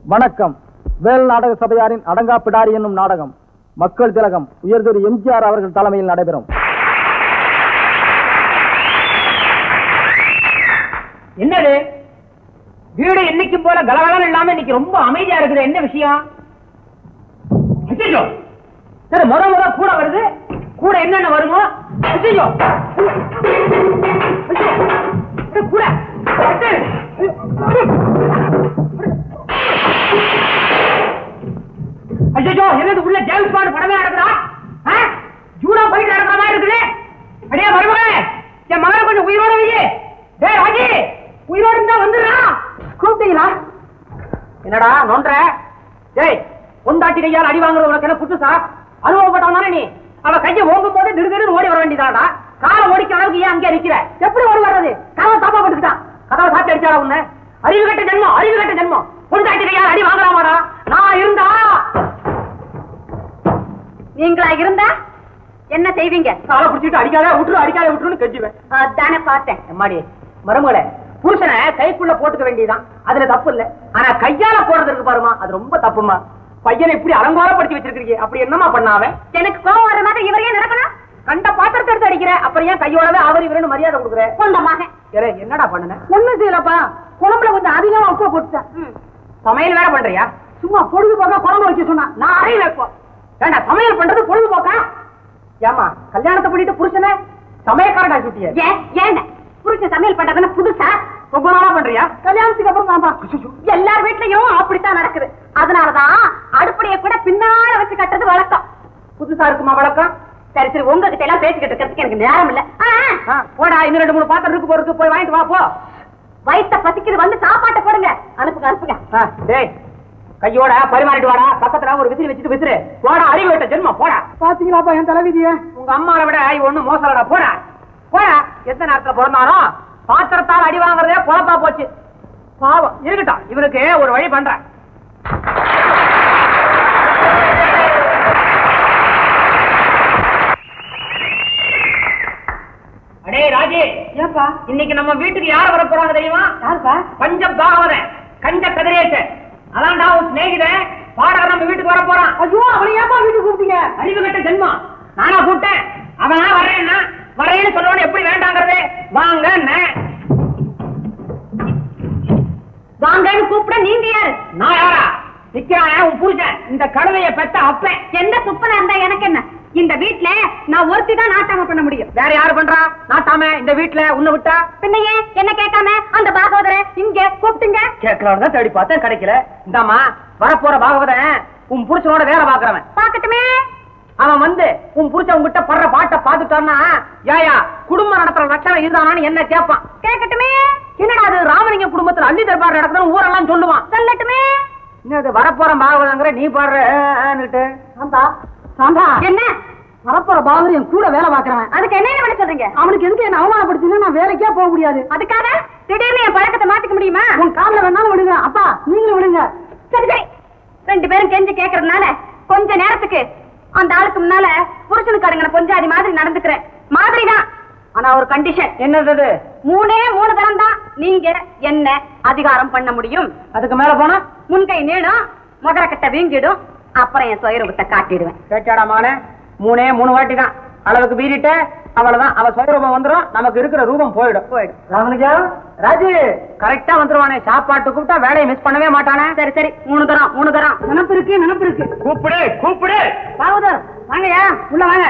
வணக்கம் வேல் நாடக சபையாரின் அடங்கா பிடாரி என்னும் நாடகம் மக்கள் திலகம் உயர்திரு எம்ஜிஆர் அவர்கள் தலைமையில் நடைபெறும் என்னது வீடு என்னைக்கும் போல கலகலம் இல்லாம இன்னைக்கு ரொம்ப அமைதியா இருக்குது என்ன விஷயம் ஐயோ சரி முத முத கூட வருது கூட என்னென்ன வருமோ ஐயோ கூட ஐயோ என்னது உள்ள ஜேம்ஸ் பாண்ட் படமே நடக்குதா ஆ? ஜூடோ போயிட்டு நடக்கிற மாதிரி இருக்குது அடியே மருமகனே என் மகனை கொஞ்சம் உயிரோட வையே டேய் ராஜி உயிரோட இருந்தா வந்துடுறா கூப்பிட்டீங்களா என்னடா நொன்ற டேய் பொண்டாட்டி கையால் அடி வாங்குறது உனக்கு என்ன புதுசா அனுபவப்பட்டவனானே நீ அவ கையை ஓங்கும் போது திடுதிடு ஓடி வர வேண்டியதாடா காலை ஓடிக்க அளவுக்கு ஏன் அங்கே நிக்கிற எப்படி ஓடி வர்றது கதவை தாப்பா போட்டுக்கிட்டான் கதவை சாத்தி அடிச்சாடா உன்னை அறிவு கட்ட ஜென்மம் அறிவு கட்ட ஜென்மம் பொண்டாட்டி கையால் அடி வாங்கலாமாடா நான் இருந்தா நீங்களா இருந்தா என்ன செய்வீங்க காலை பிடிச்சிட்டு அடிக்காத விட்டுரு அடிக்காத விட்டுருன்னு கெஞ்சுவேன் அதானே பார்த்தேன் எம்மாடி மருமகளே புருஷனை கைக்குள்ள போட்டுக்க வேண்டியதுதான் அதுல தப்பு இல்ல ஆனா கையால போடுறது இருக்கு பாருமா அது ரொம்ப தப்புமா பையனை இப்படி அலங்காரப்படுத்தி வச்சிருக்கீங்க அப்படி என்னமா பண்ணாவ எனக்கு கோவம் வர மாதிரி இவரையே நடக்கணும் கண்ட பாத்திரத்தை எடுத்து அடிக்கிற அப்புறம் ஏன் கையோடவே அவர் இவருன்னு மரியாதை கொடுக்குற சொந்த மகன் ஏலே, என்னடா பண்ணுன ஒண்ணு செய்யலப்பா குழம்புல கொஞ்சம் அதிகமா உப்பு போட்டுட்டேன் ம். சமையல் வேற பண்றியா சும்மா பொழுதுபோக்கா குழம்பு வைக்க சொன்னா நான் அறையில இப்போ ஏண்டா சமையல் பண்றது பொழுதுபோக்கா ஏமா கல்யாணத்தை பண்ணிட்டு புருஷனை சமயக்காரடா சுட்டிய ஏன் ஏன் புருஷன் சமையல் பண்றதுன்னு புதுசா ரொம்ப நாளா பண்றியா கல்யாணத்துக்கு அப்புறம் தான்ப்பா எல்லார் வீட்லயும் அப்படித்தான் நடக்குது அதனாலதான் அடுப்படியை கூட பின்னால வச்சு கட்டுறது வழக்கம் புதுசா இருக்குமா வழக்கம் சரி சரி உங்ககிட்ட எல்லாம் பேசிக்கிட்டு இருக்கிறதுக்கு எனக்கு நேரம் இல்ல ஆ, ஆ. ஆ, போடா இன்னும் ரெண்டு மூணு பாத்திரம் இருக்கு போறதுக்கு போய் வாங்கிட்டு வா போ வயித்த பசிக்குது வந்து சாப்பாட்டை போடுங்க அனுப்புங்க அனுப்புங்க ஆ, டேய் கையோட பரிமாறிட்டு வாடா பக்கத்துல ஒரு விசிறி வச்சுட்டு விசிறு போடா அறிவு விட்ட ஜென்மம் போடா பாத்தீங்களாப்பா என் தலைவிதிய உங்க அம்மாவை விட இவ ஒண்ணும் மோசலடா போடா போடா எந்த நேரத்துல பிறந்தானோ பாத்திரத்தால் அடி வாங்குறதே பொழப்பா போச்சு பாவம் இருக்கட்டும் இவனுக்கு ஒரு வழி பண்றேன் அடே ராஜி ஏப்பா இன்னைக்கு நம்ம வீட்டுக்கு யார் வர போறாங்க தெரியுமா யாருப்பா பஞ்ச பாகவதன் கஞ்ச கதிரேசன் அதான்டா உன் சிநேகிதன் பாடகர் நம்ம வீட்டுக்கு வர போறான் ஐயோ அவனை ஏப்பா வீட்டுக்கு கூப்பிட்டீங்க அறிவு கட்ட ஜென்மம் நானா கூப்பிட்டேன் அவனா வர்றேன்னா வர்றேன்னு சொல்லணும் எப்படி வேண்டாங்கிறது வாங்க வாங்கன்னு கூப்பிட நீங்க யாரு நான் யாரா நிக்கிறானே உன் புருஷன் இந்த கழுதைய பெத்த அப்பன் என்ன துப்பனா இருந்தா எனக்கு என்ன இந்த வீட்ல நான் ஒருத்தி தான் நாட்டாம பண்ண முடியும் வேற யாரு பண்றா நாட்டாம இந்த வீட்டுல உன்னை விட்டா பின்னையே என்ன கேட்காம அந்த பாகவதரை இங்க கூப்பிட்டுங்க கேட்கலாம் தேடி பார்த்தேன் கிடைக்கல இந்தாமா வரப்போற பாகவதன் உன் புருஷனோட வேலை பாக்குறவன் பாக்கட்டுமே அவன் வந்து உன் புருஷன் உன்கிட்ட படுற பாட்டை பாத்துட்டான்னா ஏயா குடும்பம் நடத்துற லட்சணம் இதுதானான்னு என்ன கேட்பான் கேட்கட்டுமே என்னடா அது ராமலிங்க குடும்பத்துல அள்ளி தர்பார் நடக்குதுன்னு ஊரெல்லாம் சொல்லுவான் சொல்லட்டுமே என்னது வரப்போற பாகவதங்கிற நீ பாடுற சாந்தா சாந்தா என்ன வரப்போற பாகர் என் கூட வேலை பாக்குறவன் அதுக்கு என்ன பண்ண சொல்றீங்க அவனுக்கு எதுக்கு என்ன அவமானப்படுத்தினா நான் வேலைக்கே போக முடியாது அதுக்காக திடீர்னு என் பழக்கத்தை மாத்திக்க முடியுமா உன் கால்ல வேணாலும் விடுங்க அப்பா நீங்களும் விடுங்க சரி சரி ரெண்டு பேரும் கெஞ்சி கேக்குறதுனால கொஞ்ச நேரத்துக்கு அந்த ஆளுக்கு முன்னால புருஷனுக்கு அடங்கின பொஞ்சாதி மாதிரி நடந்துக்கிறேன் மாதிரிதான் ஆனா ஒரு கண்டிஷன் என்னது அது? மூணே மூணு தரம் தான் நீங்க என்ன அதிகாரம் பண்ண முடியும் அதுக்கு மேல போனா முன்கை நீளும் மகரக்கட்டை வீங்கிடும் அப்புறம் என் சுயரூபத்தை காட்டிடுவேன் கேட்டாடா மானே மூணே மூணு வாட்டி தான் அளவுக்கு மீறிட்ட அவ்வளவுதான் அவ சுயரூபம் வந்துரும் நமக்கு இருக்கிற ரூபம் போயிடும் போயிடும் ராமலிங்கா ராஜு கரெக்டா வந்துருவானே சாப்பாட்டு கூப்பிட்டா வேலையை மிஸ் பண்ணவே மாட்டானே சரி சரி மூணு தரம் மூணு தரம் நினப்பு இருக்கு நினப்பு இருக்கு கூப்பிடு கூப்பிடு பாகவதர் வாங்கய்யா உள்ள வாங்க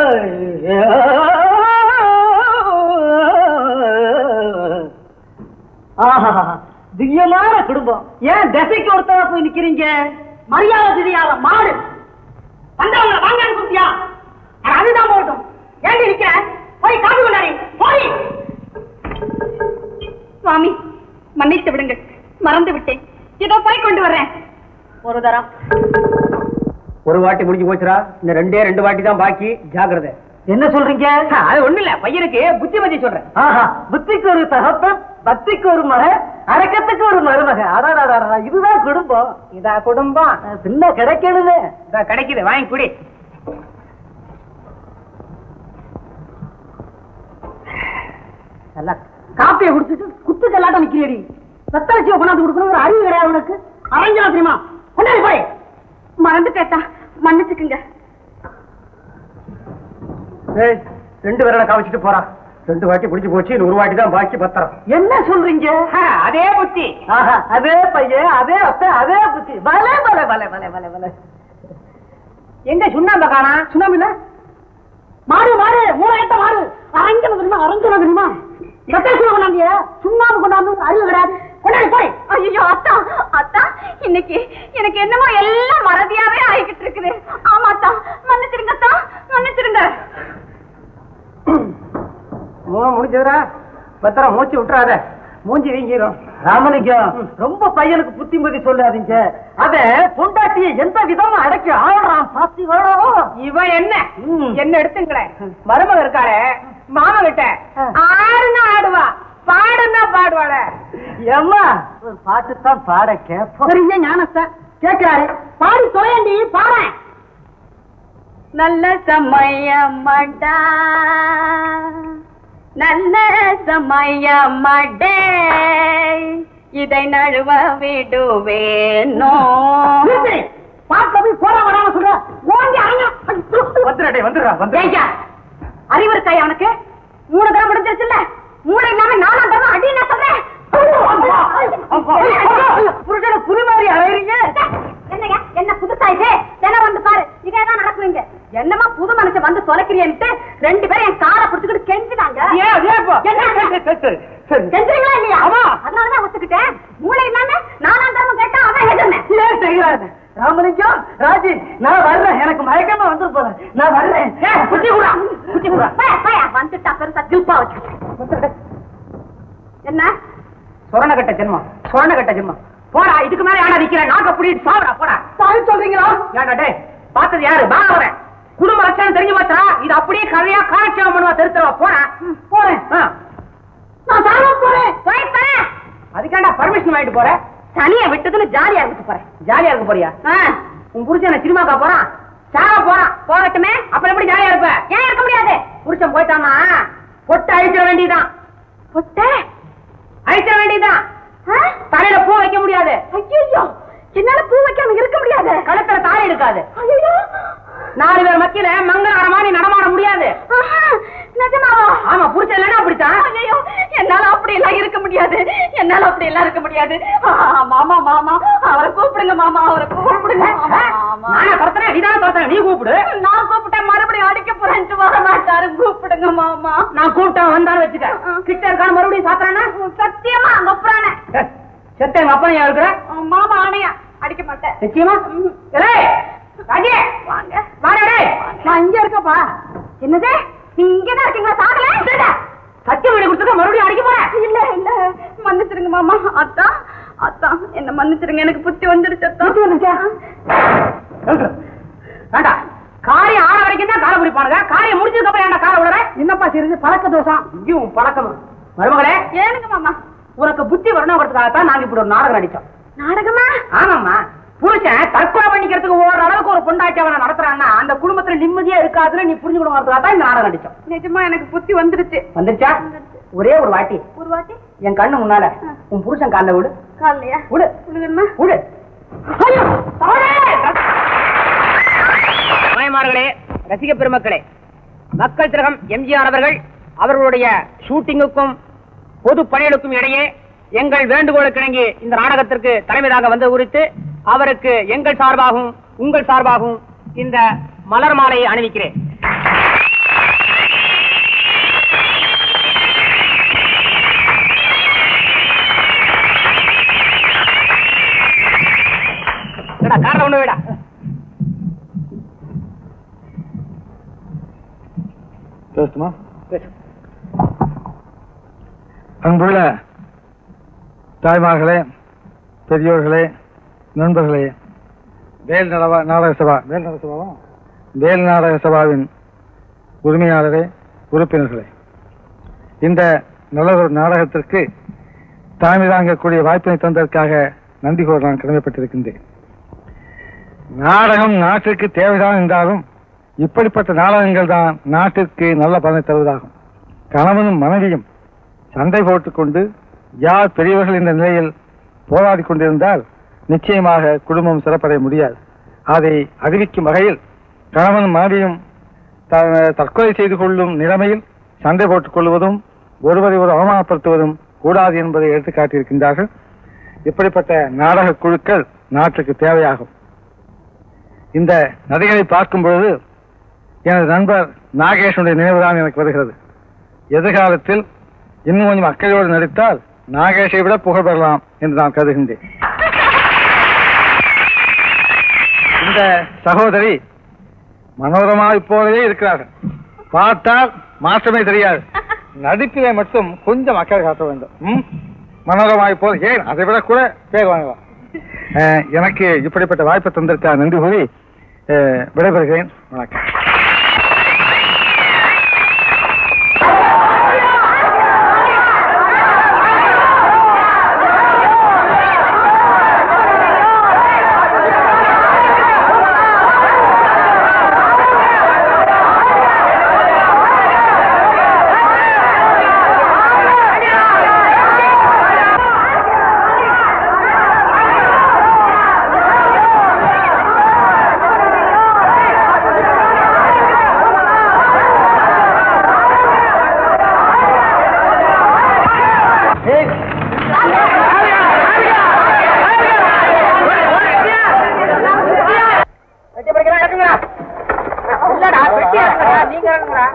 திவ்யமான குடும்பம் ஏன் திசைக்கு ஒருத்தர போய் நிக்கிறீங்க மரியாதை தெரியாத மாடு வந்தவங்க வாங்க கூப்பிட்டியா அட, அதுதான் போகட்டும் ஏண்டி நிக்க போய் காப்பி கொண்டாடி போய் சுவாமி மன்னித்து விடுங்கள் மறந்து விட்டேன் இதோ போய் கொண்டு வர்றேன் ஒரு தரம் ஒரு வாட்டி முடிஞ்சு போச்சுடா இந்த ரெண்டே ரெண்டு வாட்டி தான் பாக்கி ஜாக்கிரதை என்ன சொல்றீங்க அது ஒண்ணு இல்ல பையனுக்கு புத்தி பத்தி சொல்றேன் ஆஹா புத்திக்கு ஒரு தகப்பன் பக்திக்கு ஒரு மக அரக்கத்துக்கு ஒரு மருமக அடாடா இதுதான் குடும்பம் இதா குடும்பம் பின்ன கிடைக்கணுமே இதா கிடைக்குது வாங்கி குடி நல்லா காப்பியை குடிச்சிட்டு குத்து கல்லாட்டம் நிக்கிறேடி ரத்தலட்சியம் கொண்டாந்து கொடுக்கணும் ஒரு அறிவு கிடையாது உனக்கு அரஞ்சனா தெரியுமா கொண்டாடி போய் மறந்துட்டேத்தா மன்னிச்சுக்குங்க ஏய் ரெண்டு பேரை காவச்சிட்டு போறான் ரெண்டு வாட்டி பிடிச்சு போச்சு இன்னும் ஒரு வாட்டி தான் பாக்கி பத்திரம் என்ன சொல்றீங்க அதே புத்தி ஆஹா, அதே பையன் அதே அத்தை அதே புத்தி பலே பலே பலே பலே பலே பலே எங்க சுண்ணாம்ப காணா சுனாமில மாடு மாடு மூணாயிரத்த மாடு அரஞ்சன தெரியுமா அரஞ்சன தெரியுமா சத்தேஸ்வர கொண்டாந்திய சுண்ணாம்பு கொண்டாந்து அறிவு கிடையாது கொண்டாடி போய் ஐயோ அத்தா அத்தா இன்னைக்கு எனக்கு என்னமோ எல்லாம் மறதியாவே ஆகிக்கிட்டு இருக்குது ஆமா அத்தா மன்னிச்சிருங்க அத்தா மன்னிச்சிருங்க மூணு முடிஞ்சதுடா பத்திரம் மூச்சு விட்டுறாத மூஞ்சி வீங்கிரும் ராமலிங்கம் ரொம்ப பையனுக்கு புத்திமதி சொல்லாதீங்க அத பொண்டாட்டிய எந்த விதமா அடக்கி ஆடுறான் பாத்தீங்களோ இவன் என்ன ம். என்ன எடுத்துங்களேன் மருமக இருக்காளே மாமா கிட்ட ஆ. ஆடுனா ஆடுவா பாடுனா பாடுவாள ஏம்மா ஒரு பாட்டு தான் பாட கேப்போம் சரிங்க ஞானத்தை கேட்கிறாரு பாடி தொலையண்டி பாட நல்ல சமயமடா நல்ல சமயமடே இதை நழுவ விடுவேனோ பாட்டுல போய் போட வராம சொல்ற ஓங்கி அரங்க வந்துடா வந்துடுறா ஏய்யா, அறிவு இருக்கா அவனுக்கு மூணு தடவை முடிஞ்சிருச்சுல்ல மூளை இல்லாம நாலாம் தடவை அடி நான் சொல்றேன் புருஷனை புலி மாதிரி அலையறீங்க என்னங்க என்ன புதுசா இது தினம் வந்து பாரு இதேதான் நடக்குவீங்க என்னமா புது மனுஷன் வந்து தொலைக்கிறியன்ட்டு ரெண்டு பேரும் என் காரை பிடிச்சுக்கிட்டு கெஞ்சினாங்க ஏன் ஏன் இப்போ? என்ன? சரி, சரி. கெஞ்சுறீங்களா இல்லையா ஆமா. அதனாலதான் ஒத்துக்கிட்டேன் மூளை இல்லாம நாலாம் தடவை கேட்டா அதான் எதிர்னேன் ஏன் செய்யறாரு ராமலிங்கம் ராஜி நான் வர்றேன் எனக்கு மயக்கமா வந்து போறேன் நான் வர்றேன் ஏய், குச்சி குடுறா, குச்சி குடுறா. பய, பய, வந்துட்டா பெருசா கில்பா வச்சு என்ன சொரண கட்ட ஜென்மம் சொரண கட்ட ஜென்மம் போடா இதுக்கு மேல யாரா நிக்கிற நாக்க புடிட்டு சாவடா போடா சாய் சொல்றீங்களா ஏன்டா டேய் பார்த்தது யாரு பாவரன் குடும்ப லட்சணம் தெரிஞ்சு மாத்தா இது அப்படியே கதையா காலட்சேபம் பண்ணுவா திருத்தவா போடா போறேன் ஆ. நான் சாக போறேன் போய் பாரு. அதுக்காண்டா பர்மிஷன் வாங்கிட்டு போற தனியா விட்டதுன்னு ஜாலியா இருந்துட்டு போறேன் ஜாலியா இருக்க போறியா ஆ, உன் புருஷன் சினிமாக்கா போறான் சாக போறான் போகட்டுமே அப்புறம் எப்படி ஜாலியா இருப்ப ஏன் இருக்க முடியாது புருஷன் போயிட்டானா பொட்டு அழிச்சிட வேண்டியதுதான் பொட்டை அழிச்சிட வேண்டியதுதான் ஆ? தலையில பூ வைக்க முடியாது ஐயையோ, என்னால பூ வைக்காம இருக்க முடியாது கழுத்துல தாலி எடுக்காது ஐயையோ. நாலு பேர் மத்தியில மங்களகரமா நீ நடமாட முடியாது ஆஹா, நிஜமாவா ஆமா புருஷன் இல்லைன்னா அப்படித்தான் ஐயையோ, என்னால அப்படி எல்லாம் இருக்க முடியாது என்னால அப்படி எல்லாம் இருக்க முடியாது ஆ, மாமா மாமா அவரை கூப்பிடுங்க மாமா அவரை கூப்பிடுங்க மாமா, மாமா. நானா துரத்துறேன் நீதானே துரத்துற நீ கூப்பிடு நான் கூப்பிட்டேன் மறுபடியும் அடிக்க போறேன்ட்டு வர மாட்டாரு கூப்பிடுங்க மாமா நான் கூப்பிட்டா வந்தாலும் வச்சுக்க கிட்ட இருக்கான மறுபடியும் சாத்துறானா சத்தியமா அங்க அப்புறானே செத்த எங்க அப்பா ஏன் இருக்கிற மாமா ஆணையா அடிக்க மாட்டேன் நிச்சயமா ஏய், ராஜே வாங்க வாடா டேய் நான் இங்க இருக்கப்பா என்னது நீங்க இங்கதான் இருக்கீங்களா சாகல சத்தியம் பண்ணி கொடுத்துக்க மறுபடியும் அடிக்க போறேன் இல்ல இல்ல மன்னிச்சிருங்க மாமா அத்தான் அத்தான் என்ன மன்னிச்சிருங்க எனக்கு புத்தி வந்துருச்சு அத்தான் வேண்டா காரியம் ஆற வரைக்கும் தான் காலை பிடிப்பானுங்க காரியம் முடிஞ்சதுக்கு அப்புறம் ஏன்டா காலை விடுற என்னப்பா செய்யுது பழக்க தோஷம் இங்கேயும் பழக்கம் மருமகளே ஏனுங்க மாமா உனக்கு புத்தி வரணுங்கிறதுக்காகத்தான் நாங்க இப்படி ஒரு நாடகம் நடிச்சோம் நாடகமா ஆமாம்மா புருஷன் தற்கொலை பண்ணிக்கிறதுக்கு ஒரு அளவுக்கு ஒரு பொண்டாட்டி அவனை நடத்துறான்னா அந்த குடும்பத்துல நிம்மதியா இருக்காதுன்னு நீ புரிஞ்சுக்கணுங்கிறதுக்காக தான் இந்த நாடகம் நடிச்சோம் நிஜமா எனக்கு புத்தி வந்துருச்சு வந்துருச்சா ஒரே ஒரு வாட்டி ஒரு வாட்டி என் கண்ணு முன்னால உன் புருஷன் கால்ல விடு காலையா விடு விடுங்கண்ணா விடு ஐயோ, தவறே! மாயமார்களே ரசிக பெருமக்களே மக்கள் திலகம் எம்ஜிஆர் அவர்கள் அவர்களுடைய ஷூட்டிங்குக்கும் பொது பணிகளுக்கும் இடையே எங்கள் வேண்டுகோளுக்கு இணங்கி இந்த நாடகத்திற்கு தலைமையாக வந்து குறித்து அவருக்கு எங்கள் சார்பாகவும் உங்கள் சார்பாகவும் இந்த மலர் மாலையை அணிவிக்கிறேன் விடா காரணம் ஒண்ணு விடா பேசுமா அன்புள்ள தாய்மார்களே பெரியோர்களே நண்பர்களே வேல் நடவா நாடக சபா வேல் நாடக சபாவா வேல் நாடக சபாவின் உரிமையாளரே உறுப்பினர்களே இந்த நல்ல ஒரு நாடகத்திற்கு தலைமை தாங்கக்கூடிய வாய்ப்பினை தந்ததற்காக நன்றி கூற நான் கடமைப்பட்டிருக்கின்றேன் நாடகம் நாட்டிற்கு தேவைதான் என்றாலும் இப்படிப்பட்ட நாடகங்கள் தான் நாட்டிற்கு நல்ல பலனை தருவதாகும் கணவனும் மனைவியும் சண்டை போட்டுக்கொண்டு யார் பெரியவர்கள் என்ற நிலையில் போராடி கொண்டிருந்தால் நிச்சயமாக குடும்பம் சிறப்படைய முடியாது அதை அறிவிக்கும் வகையில் கணவன் மனைவியும் த- தற்கொலை செய்து கொள்ளும் நிலைமையில் சண்டை போட்டுக் கொள்வதும் ஒருவரை ஒரு அவமானப்படுத்துவதும் கூடாது என்பதை எடுத்துக் காட்டியிருக்கின்றார்கள் இப்படிப்பட்ட நாடக குழுக்கள் நாட்டுக்கு தேவையாகும் இந்த நடிகரை பார்க்கும் பொழுது எனது நண்பர் நாகேஷனுடைய நினைவுதான் எனக்கு வருகிறது எதிர்காலத்தில் இன்னும் கொஞ்சம் அக்கறையோடு நடித்தால் நாகேஷை விட புகழ் பெறலாம் என்று நான் கருதுகின்றேன் இந்த சகோதரி மனோரமாவை போலவே இருக்கிறார்கள் பார்த்தால் மாற்றமே தெரியாது நடிப்பிலே மட்டும் கொஞ்சம் அக்கறை காட்ட வேண்டும் ம்? மனோரமாவை போல ஏன் அதை விட கூட பேர் வாங்கலாம் அஹ், எனக்கு இப்படிப்பட்ட வாய்ப்பை தந்திருக்க நன்றி கூறி அஹ், விடைபெறுகிறேன் வணக்கம் இல்லடா பெட்டி இறங்குடா, நீங்க இறங்குடா.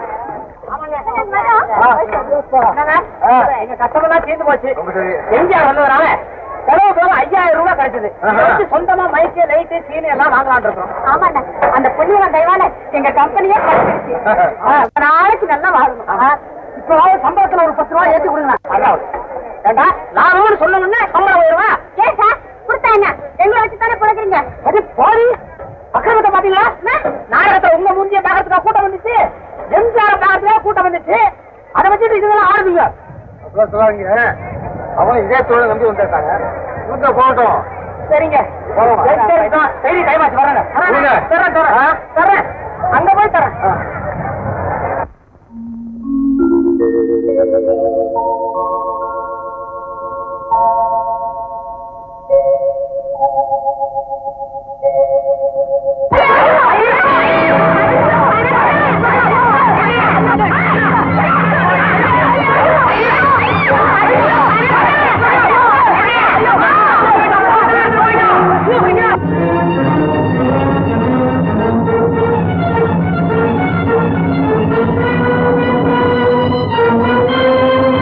என்னங்க? எங்க கஷ்டமெல்லாம் தீர்ந்து போச்சு எம்ஜிஆர் வந்ததுனால செலவு போக ஐயாயிரம் ரூபாய் கிடைச்சது இதை வச்சு சொந்தமா மைக்கு லைட்டு சீனி எல்லாம் வாங்கலாம்னு இருக்கோம் ஆமாண்ணா அந்த புண்ணியவன் தயவால எங்க கம்பெனியே கிடைச்சிருச்சு நாளைக்கு நல்லா வாழணும் இப்போ சம்பளத்துல ஒரு பத்து ரூபாய் ஏத்தி கொடுங்க அதான் ஏண்டா லாபம்னு சொன்னோம்னா சம்பளம் உயர்வா ஏன் சார் கொடுத்தா என்ன எங்களை வச்சு தானே பிழைக்கிறீங்க அது போடி அக்கிரமத்தை பாத்தீங்களா நாடகத்துல உங்க மூஞ்சிய பாக்கிறதுக்கா கூட்டம் வந்துச்சு எம்ஜிஆர் பாக்கிறதுக்கா கூட்டம் வந்துச்சு அதை வச்சுட்டு இதெல்லாம் ஆடுவீங்க அப்படிலாம் சொல்லாதீங்க அவன் இதே தொழில் நம்பி வந்திருக்காங்க இவங்க போகட்டும் சரிங்க போகலாம். சரி, சரி, இதோ, சரி டைம் ஆச்சு வரேங்க கொடுங்க. தரேன் தரேன் தரேன் அங்க போய் தரேன் ஆ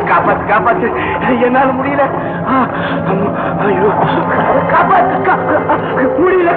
காப்பாத்து காப்பாத்து என்னால முடியல ஆ, அம்மா, ஐயோ காப்பாத்து கா- முடியல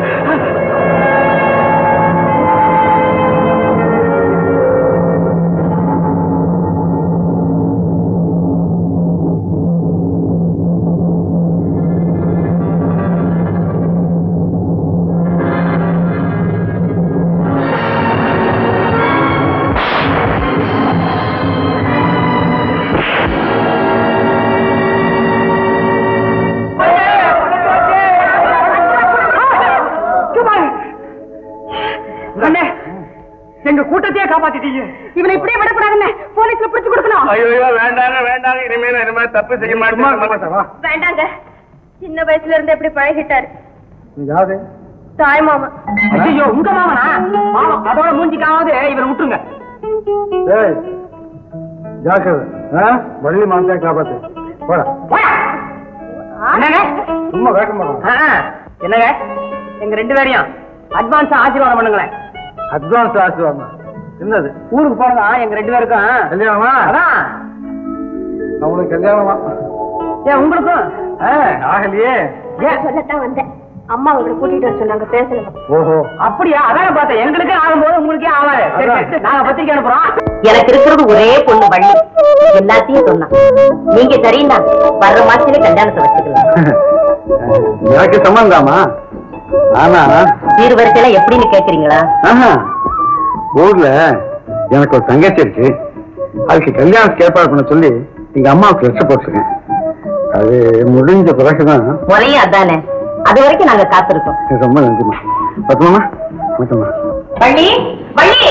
அண்ணே எங்க கூட்டத்தையே காப்பாத்திட்டீங்க இவனை இப்படியே விடக்கூடாதுன்னு போலீஸ்ல புடிச்சு கொடுக்கணும் ஐயோ வேண்டாங்க வேண்டாங்க இனிமேல் இனிமே தப்பு செய்ய மாட்டேன் வா வேண்டாங்க சின்ன வயசுல இருந்து எப்படி பழகிட்டாரு நீ யாரு தாய் மாமா ஐயோ உங்க மாமனா மாமன் அதோட மூஞ்சிக்காவது இவரை விட்டுருங்க ஏய் ஜாக்கிரதை ஆ வள்ளி மாந்தே காப்பாத்து போடா என்னங்க சும்மா வேகம் பண்ணலாம் ஆ, என்னங்க எங்க ரெண்டு பேரையும் அட்வான்ஸ் ஆசீர்வாதம் பண்ணுங்களேன் அட்வான்ஸ் ஆசீர்வாதம் என்னது ஊருக்கு போனதா எங்க ரெண்டு பேருக்கும் கல்யாணமா அதான் அவங்களுக்கு கல்யாணமா ஏன் உங்களுக்கும் ஆ, ஆகலையே ஏன் சொல்லத்தான் வந்தேன் அம்மா உங்களை கூட்டிட்டு வர சொன்னாங்க பேசணும் ஓஹோ அப்படியா அதான் பார்த்தேன் எங்களுக்கே ஆகும்போது உங்களுக்கே ஆகாது சரி, அதான். சரி, நாங்க பத்திரிக்கை அனுப்புறோம் எனக்கு இருக்கிறது ஒரே பொண்ணு வள்ளி எல்லாத்தையும் சொன்னான் நீங்க சரின்னா வர்ற மாசத்திலே கல்யாணத்தை வச்சுக்கலாம் எனக்கு சம்பந்தாமா ஆனா சீர் வரிசையில எப்படின்னு கேக்குறீங்களா ஆஹா, ஊர்ல எனக்கு ஒரு தங்கச்சி இருக்கு அதுக்கு கல்யாணத்துக்கு ஏற்பாடு பண்ண சொல்லி எங்க அம்மாவுக்கு லட்சம் போட்டுருக்கேன் அது முடிஞ்ச பிறகுதான் முறையும் அதானே அது வரைக்கும் நாங்க காத்திருக்கோம் ரொம்ப நன்றிமா பத்துமாமா மட்டுமா வள்ளி வள்ளி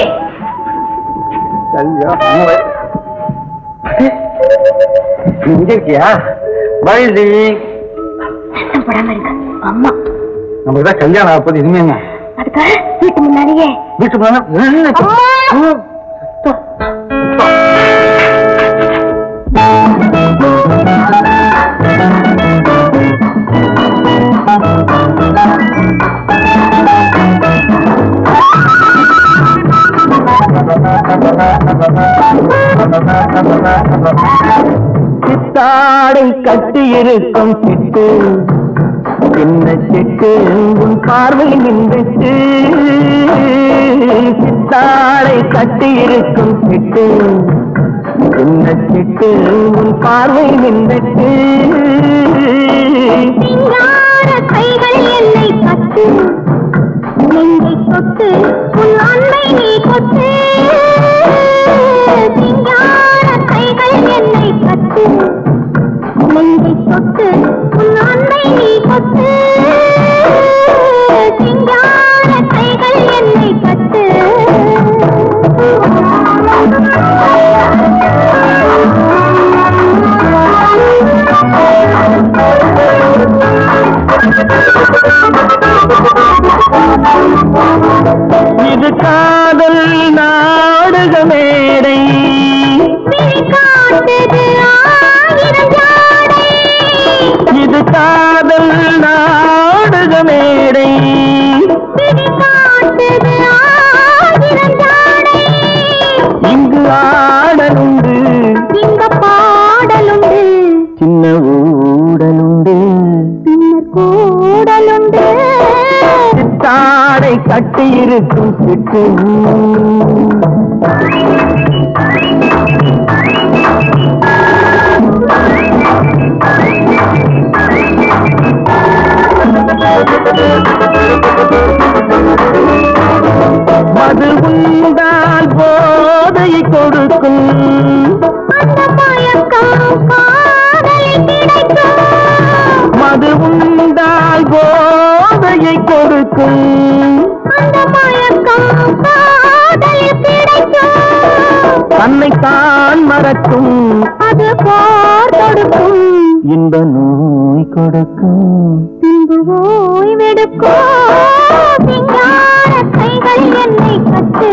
இங்க இருக்கியா வள்ளி போடாம இருக்க அம்மா நமக்கு தான் கல்யாணம் ஆகப்போது இனிமே என்ன அதுக்காக வீட்டு முன்னாடியே வீட்டு போனா சித்தாடை கட்டி இருக்கும் சிட்டு சின்ன சிட்டு உன் பார்வை நின்றுட்டு சித்தாடை கட்டி இருக்கும் சிட்டு சின்ன சிட்டு உன் பார்வை நின்றுட்டு சிங்கார கைகள் என்னை கட்டு நெஞ்சை தொட்டு உன் அன்பை நீ கொட்டு சிங்கார கைகள் என்னை கட்டு நெஞ்சை தொட்டு உன் அன்பை நீ கொட்டு சிங்கார கைகள் என்னை கட்டு இது காதல் நாடக மேடை காட்டுது ஆயிரம் ஜாடை இது காதல் நாடக மேடை காட்டுது ஆயிரம் ஜாடை இங்கு ஆடலுண்டு இந்த பாடலுண்டு சின்ன ஊடலுண்டு பின்னர் கூடலுண்டு சித்தாடை கட்டி இருக்கும் சிட்டு மது உண்டால் போதையை கொடுக்கும் அந்த மயக்கம் காதலில் கிடைக்கும் மது உண்டால் போதையை கொடுக்கும் அந்த மயக்கம் காதலில் கிடைக்கும் தன்னைத்தான் மறக்கும் அது போர் தொடுக்கும் இன்ப நோய் கொடுக்கும் பின்பு ஓய்வெடுக்கும் சிங்கார கைகள் என்னை கட்டு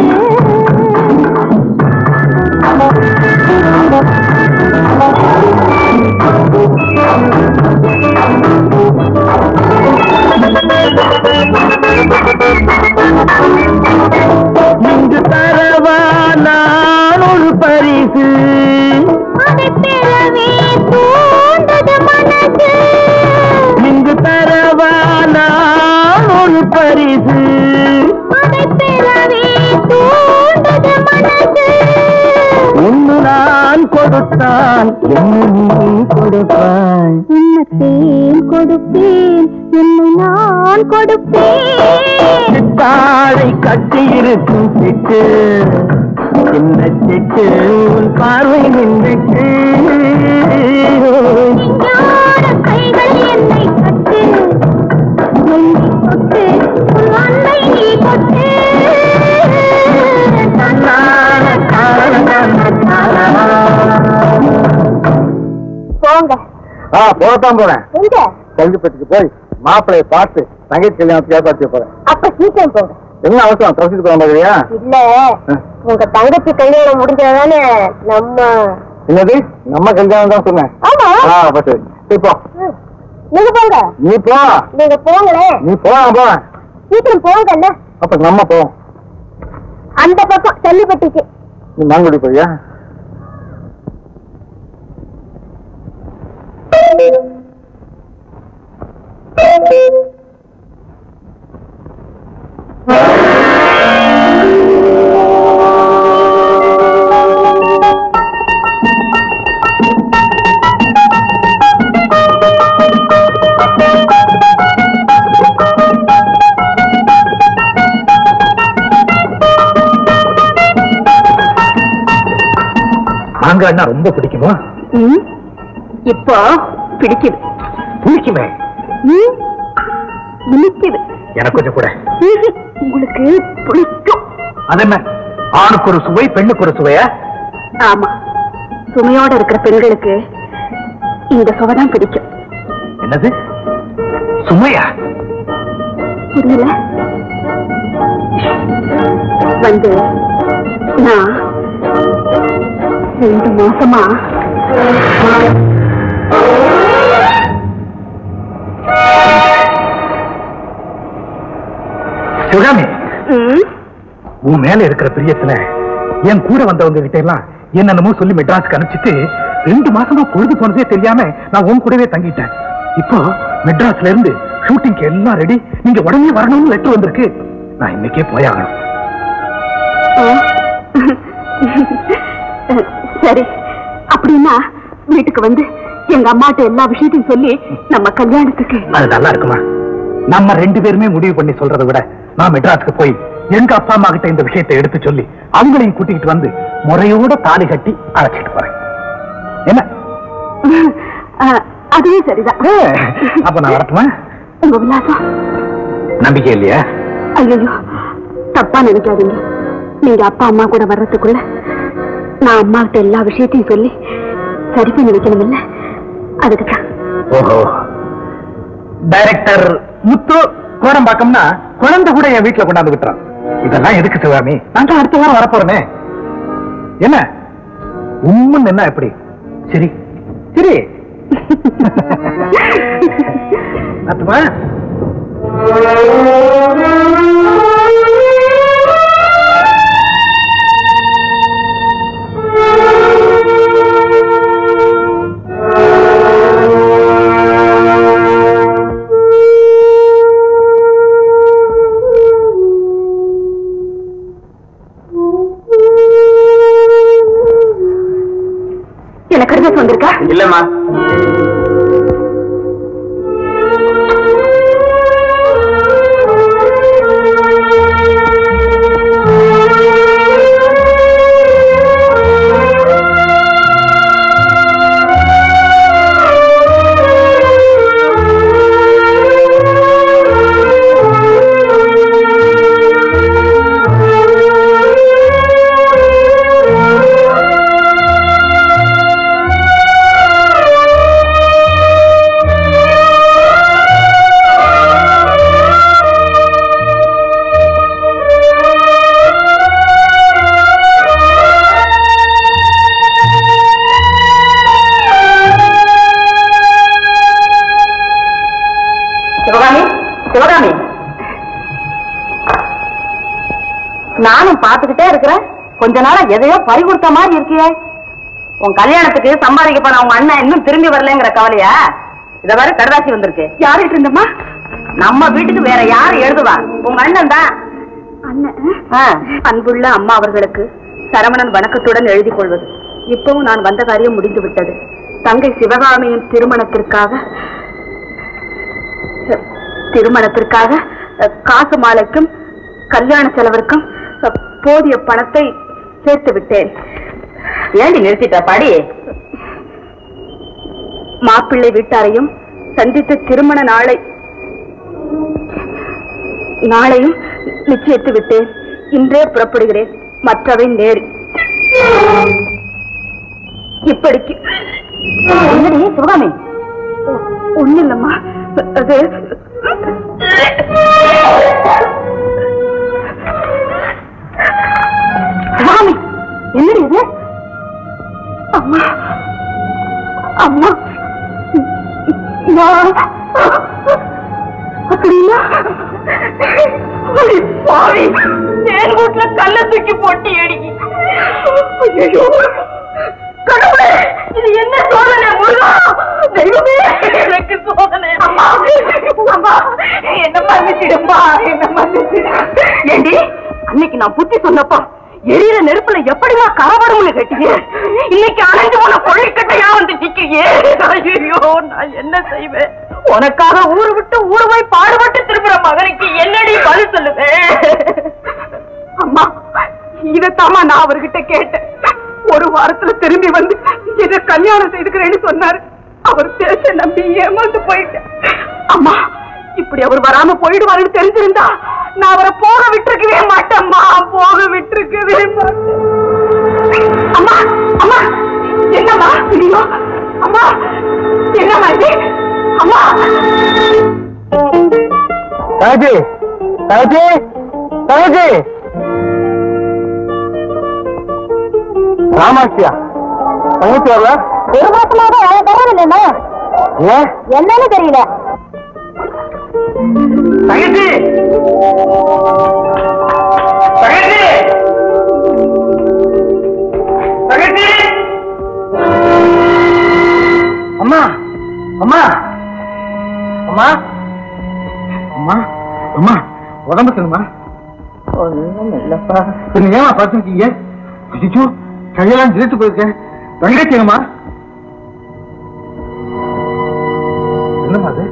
இங்கு தரவா நான் ஒரு பரிசு அதை பெறவே கொடுத்தான் என்ன நீ கொடுப்பாய் உன்னத்தேன் கொடுப்பேன் என்னை நான் கொடுப்பேன் தாழை கட்டி இருக்கும் சிட்டு சின்ன சிட்டு உன் பார்வை நின்றுட்டு ஞான கைகள் என்னை கட்டு என்னை தொட்டு உன் அன்னை நீ கொட்டு போங்க ஆ போகத்தான் போறேன் எங்க கல்விப்பட்டிக்கு போய் மாப்பிளைய பார்த்து தங்கச்சி கல்யாணத்துக்கு ஏற்பாடு போறேன் அப்ப சீக்கிரம் போங்க என்ன அவசரம் தவசிட்டு போக மாதிரியா இல்ல உங்க தங்கச்சி கல்யாணம் முடிஞ்சதானே நம்ம என்னது நம்ம கல்யாணம் தான் சொன்னேன் ஆமா ஆ அப்ப சரி சரி, போ ம். நீங்க போங்க நீ போ நீங்க போங்களேன் நீ போலாம் போ சீக்கிரம் போங்க அண்ணா அப்ப நம்ம போவோம் அந்த பக்கம் தள்ளிப்பட்டுச்சு நீ மாங்குடி போறியா மாங்காய்னா ரொம்ப பிடிக்குமா இப்போ பிடிக்குது பிடிக்குமே ம், இனிக்குது எனக்கு கொஞ்சம் கூட உங்களுக்கு பிடிக்கும் அது என்ன ஆணுக்கு ஒரு சுவை பெண்ணுக்கு ஒரு சுவையா ஆமா சுமையோட இருக்கிற பெண்களுக்கு இந்த சுவைதான் பிடிக்கும் என்னது சுமையா புரியல வந்து நான் ரெண்டு மாசமா சிவகாமி ம், உன் மேல இருக்கிற பிரியத்துல என் கூட வந்தவங்க கிட்ட எல்லாம் என்னென்னமோ சொல்லி மெட்ராஸ்க்கு அனுப்பிச்சிட்டு ரெண்டு மாசமா பொழுது போனதே தெரியாம நான் உன் கூடவே தங்கிட்டேன் இப்போ மெட்ராஸ்ல இருந்து ஷூட்டிங்க்கு எல்லாம் ரெடி நீங்க உடனே வரணும்னு லெட்டர் வந்திருக்கு நான் இன்னைக்கே போயாகணும் சரி அப்படின்னா வீட்டுக்கு வந்து எங்க அம்மாட்ட எல்லா விஷயத்தையும் சொல்லி நம்ம கல்யாணத்துக்கு அது நல்லா இருக்குமா நம்ம ரெண்டு பேருமே முடிவு பண்ணி சொல்றதை விட நான் மெட்ராஸ்க்கு போய் எங்க அப்பா அம்மா கிட்ட இந்த விஷயத்தை எடுத்து சொல்லி அவங்களையும் கூட்டிக்கிட்டு வந்து முறையோட தாலி கட்டி அழைச்சிட்டு போறேன் என்ன அஹ், அதுவே சரிதான் அப்ப நான் வரட்டுமா உங்க விலாசம் நம்பிக்கை இல்லையா ஐயோ தப்பா நினைக்காதீங்க நீங்க அப்பா அம்மா கூட வர்றதுக்குள்ள நான் அம்மா கிட்ட எல்லா விஷயத்தையும் சொல்லி சரி பண்ணி வைக்கணும் இல்ல அதுக்கு தான் ஓஹோ டைரக்டர் முத்து கோடம்பாக்கம்னா குழந்தை கூட என் வீட்டுல கொண்டாந்து விட்டுறான் இதெல்லாம் எதுக்கு சிவாமி நான் தான் அடுத்த வாரம் வரப்போறேனே என்ன உண்மன் என்ன எப்படி சரி சரி அத்துமா எனக்கு கடிதம் வந்திருக்கா இல்லம்மா சிவகாமி சிவகாமி நானும் பாத்துக்கிட்டே இருக்கிறேன் கொஞ்ச நாளா எதையோ பறி கொடுத்த மாதிரி இருக்கியே உன் கல்யாணத்துக்கு சம்பாதிக்க போன உங்க அண்ணன் இன்னும் திரும்பி வரலங்கிற கவலையா இத வரை கடுதாசி வந்திருக்கு யாருட்டு இருந்தம்மா நம்ம வீட்டுக்கு வேற யாரு எழுதுவா உங்க அண்ணன் தான் அன்புள்ள அம்மா அவர்களுக்கு சரவணன் வணக்கத்துடன் எழுதி கொள்வது இப்பவும் நான் வந்த காரியம் முடிந்து விட்டது தங்கை சிவகாமியின் திருமணத்திற்காக அஹ், திருமணத்திற்காக அஹ், காசு மாலைக்கும் கல்யாண செலவிற்கும் அஹ், போதிய பணத்தை சேர்த்து விட்டேன் ஏண்டி நிறுத்திட்ட படி மாப்பிள்ளை வீட்டாரையும் சந்தித்து திருமண நாளை நாளையும் நிச்சயித்து விட்டேன் இன்றே புறப்படுகிறேன் மற்றவை நேரு இப்படிக்கு என்னடி சிவகாமி ஒண்ணு இல்லம்மா அது சிவகாமி என்னடி இது அம்மா அம்மா நான் அப்படின்னா பாவி தேன் வீட்டுல கல்ல தூக்கி போட்டி அடிக்கி ஐயோ கடவுளே இது என்ன சோதனை முருகா தெய்வமே எனக்கு சோதனை அம்மா அம்மா என்ன மன்னிச்சிடுமா என்ன மன்னிச்சிடு ஏண்டி அன்னைக்கு நான் புத்தி சொன்னப்பா எரியிற நெருப்புல எப்படிமா கரவரம்னு கேட்டீங்க இன்னைக்கு அணைஞ்சு போன கொள்ளைக்கட்டையா வந்து நிக்கிறியே ஐயோ நான் என்ன செய்வேன் உனக்காக ஊரு விட்டு ஊரு போய் பாடுபட்டு திரும்புற மகனுக்கு என்னடி பதில் சொல்லுவேன் அம்மா இதத்தாமா நான் அவர்கிட்ட கேட்டேன் ஒரு வாரத்துல திரும்பி வந்து இத கல்யாணம் செய்துக்கிறேன்னு சொன்னாரு அவர் பேச நம்பி ஏமாந்து போயிட்டேன் அம்மா இப்படி அவர் வராம போயிடுவாருன்னு தெரிஞ்சிருந்தா நான் அவரை போக விட்டுருக்கவே மாட்டேம்மா போக விட்டுருக்கவே மாட்டேன் அம்மா அம்மா என்னம்மா ஐயோ அம்மா என்னம்மா இது அம்மா தகச்சி தகச்சி தகச்சி ராமாட்சியா தங்கச்சி வரல ஒரு மாசமாக அவன் வரவில்லைண்ணா ஏன் என்னன்னு தெரியல தங்கச்சி தங்கச்சி தங்கச்சி அம்மா அம்மா அம்மா அம்மா அம்மா உடம்பு சொல்லுமா ஒண்ணும் இல்லப்பா பின்ன ஏமா பார்த்துருக்கீங்க ஐயோ கையெல்லாம் ஜெயித்து போயிருக்கேன் தங்கச்சிங்கம்மா என்னம்மா அது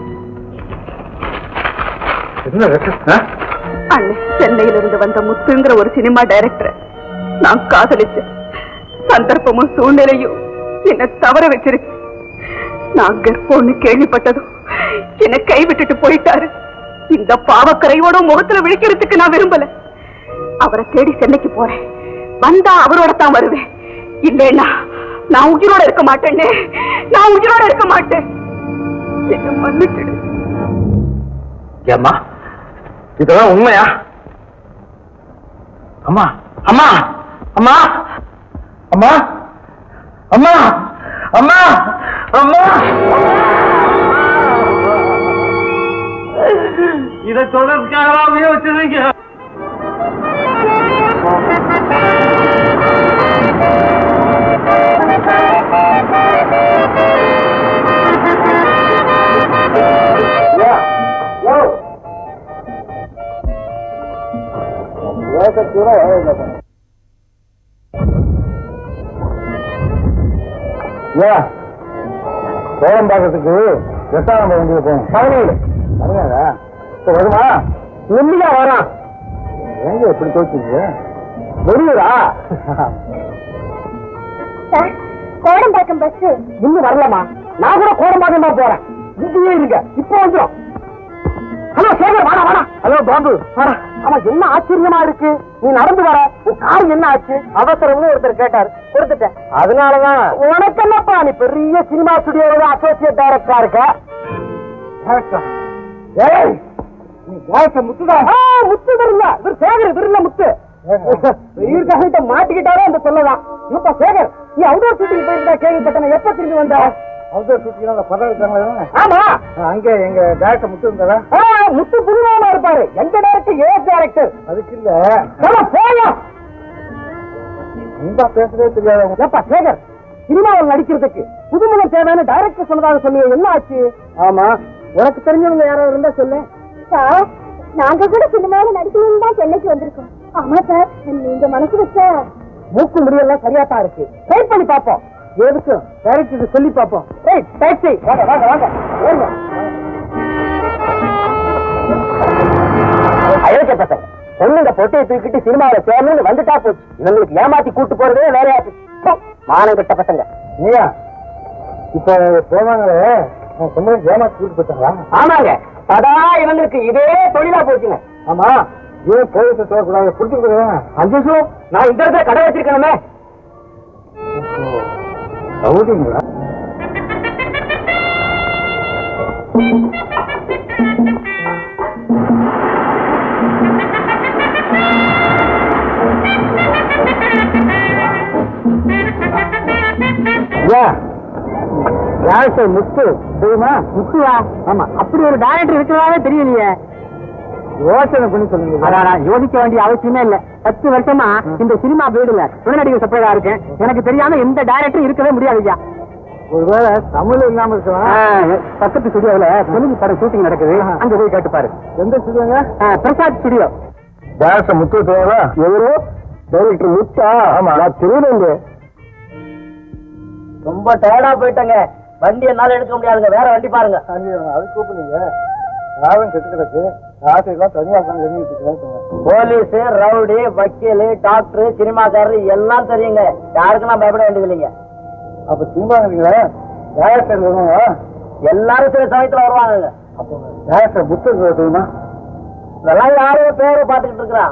என்ன ரத்தம்? ஆ? அண்ணன் சென்னையில இருந்து வந்த முத்துங்கிற ஒரு சினிமா டைரக்டர் நான் காதலிச்சேன் சந்தர்ப்பமும் சூழ்நிலையும் என்ன தவற வச்சிருச்சு நான் கர்ப்பம்னு கேள்விப்பட்டதும் என்னை கை விட்டுட்டு போயிட்டாரு இந்த பாவக்கரையோட முகத்துல விழிக்கிறதுக்கு நான் விரும்பல அவரை தேடி சென்னைக்கு போறேன் வந்தா அவரோட தான் வருவேன் இல்லைன்னா நான் உயிரோட இருக்க மாட்டேனே நான் உயிரோட இருக்க மாட்டேன் என்ன மன்னிச்சிடு ஏம்மா இதெல்லாம் உண்மையா அம்மா அம்மா அம்மா அம்மா அம்மா அம்மா அம்மா இத சொல்றதுக்காகவே வச்சிருக்கீங்க ஏன் கோலம் பார்க்கறதுக்கு எட்டாம் நம்பர் வண்டியில் போகணும் பதினேழு பதினேழா இப்போ வருமா உண்மையா வரான் எங்க எப்படி தோச்சிங்க வெளியூரா சார் கோடம்பாக்கம் பஸ் இன்னும் வரலாமா நான் கூட கோடம்பாக்கம் தான் போறேன் இங்கேயே இருங்க இப்போ வந்துடும் ஹலோ சேகர் வாடா வாடா ஹலோ பாபு வாடா ஆமா என்ன ஆச்சரியமா இருக்கு நீ நடந்து வர உன் கார் என்ன ஆச்சு அவசரம்னு ஒருத்தர் கேட்டார் கொடுத்துட்டேன் அதனாலதான் உனக்கு என்னப்பா நீ பெரிய சினிமா ஸ்டுடியோட அசோசியேட் டைரக்டரா இருக்க ஏய் நீ கேட்ட முத்துதான் முத்து விருல இவர் சேகர் விருல முத்து பெரியர்கிட்ட மாட்டிக்கிட்டாரே அந்த சொல்லலாம் இப்ப சேகர் நீ அவுடோர் ஷூட்டிங் போயிருந்தா கேள்விப்பட்டன எப்ப திரும்பி வந்த அவுடோர் ஷூட்டிங் அந்த படம் இருக்காங்களா ஆமா அங்க எங்க டேரக்டர் முத்து இருந்தாரா முத்து புதுமாமா இருப்பாரு எங்க டேரக்டர் ஏ டேரக்டர் அதுக்கு இல்ல போயா நீங்க பேசுறதே தெரியாது ஏப்பா சேகர் சினிமாவில் நடிக்கிறதுக்கு புதுமுகம் தேவையான டைரக்டர் சொன்னதாக சொன்னீங்க என்ன ஆச்சு ஆமா உனக்கு தெரிஞ்சவங்க யாராவது இருந்தா சொல்லு சார் நாங்க கூட சினிமாவில் நடிக்கணும்னு தான் சென்னைக்கு வந்திருக்கோம் ஆமா சார் நீங்க மனசு வச்சா மூக்கு முடியெல்லாம் சரியா தான் இருக்கு ட்ரை பண்ணி பார்ப்போம் எதுக்கு டைரக்டர் சொல்லி பார்ப்போம் ஏய் டாக்ஸி வாங்க வாங்க வாங்க ஏறுங்க. அயோக்கிய பசங்க பொண்ணுங்க பொட்டையை தூக்கிட்டு சினிமாவில சேரணும்னு வந்துட்டா போச்சு இவங்களுக்கு ஏமாத்தி கூட்டு போறதே வேலையா போச்சு மானம் கெட்ட பசங்க நீயா இப்ப போவாங்களே சொன்னது ஏமாத்தி கூட்டு போயிட்டாங்களா ஆமாங்க சதா இவங்களுக்கு இதே தொழிலா போச்சுங்க ஆமா ஏன் போலீஸ் சொல்லக்கூடாது கொடுத்துருக்குறேன் அஞ்சு நான் இந்த இடத்துல கடை வச்சிருக்கணுமே ரவுடிங்களா யாருக்கு முத்து தெரியுமா முத்துவா ஆமா அப்படி ஒரு டைரக்டர் இருக்கிறதாவே தெரியலையே யோசனை பண்ணி சொல்லுங்க அடாடா யோசிக்க வேண்டிய அவசியமே இல்ல பத்து வருஷமா இந்த சினிமா பீடுல துணை நடிகர் சப்ளையா இருக்கேன் எனக்கு தெரியாம எந்த டைரக்டர் இருக்கவே முடியாது ஐயா ஒருவேளை தமிழ் இல்லாம இருக்கலாம் ஆ, பக்கத்து ஸ்டுடியோல தெலுங்கு படம் ஷூட்டிங் நடக்குது அங்க போய் கேட்டு பாரு எந்த சொல்லுங்க ஆ, பிரசாத் ஸ்டுடியோ டேரக்டர் முத்து தேவா எவரு டைரக்டர் முத்தா ஆமா. நான் திருவனங்க ரொம்ப டயர்டா போயிட்டங்க வண்டி என்னால எடுக்க முடியாதுங்க வேற வண்டி பாருங்க அது கூப்பிடுங்க யாரும் கெட்டு கிடக்கு ராத்திரிலாம் தனியா உட்காந்து எழுதிட்டு இருக்கேன் போலீஸ் ரவுடி வக்கீல் டாக்டர் சினிமாக்காரர் எல்லாம் தெரியுங்க யாருக்கும் நான் பயப்பட வேண்டியது இல்லைங்க அப்ப சினிமா நீங்களே டேரக்டர் வருவாங்க எல்லாரும் சில சமயத்துல வருவாங்க அப்போ டேரக்டர் புத்தர் தெரியுமா இதெல்லாம் யாரும் பேரை பார்த்துக்கிட்டு இருக்கிறான்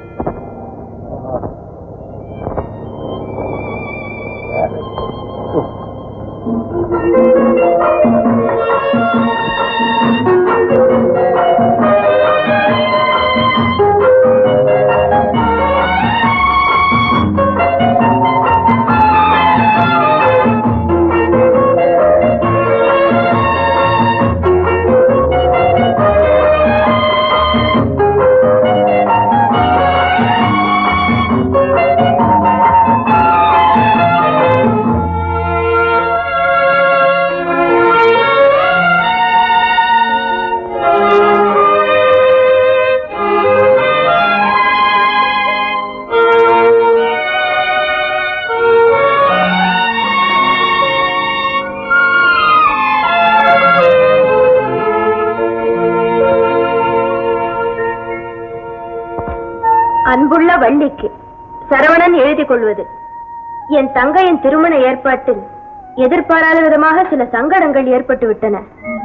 அன்புள்ள வள்ளிக்கு சரவணன் எழுதி கொள்வது என் தங்கையின் திருமண ஏற்பாட்டில் எதிர்பாராத விதமாக சில சங்கடங்கள் ஏற்பட்டு விட்டன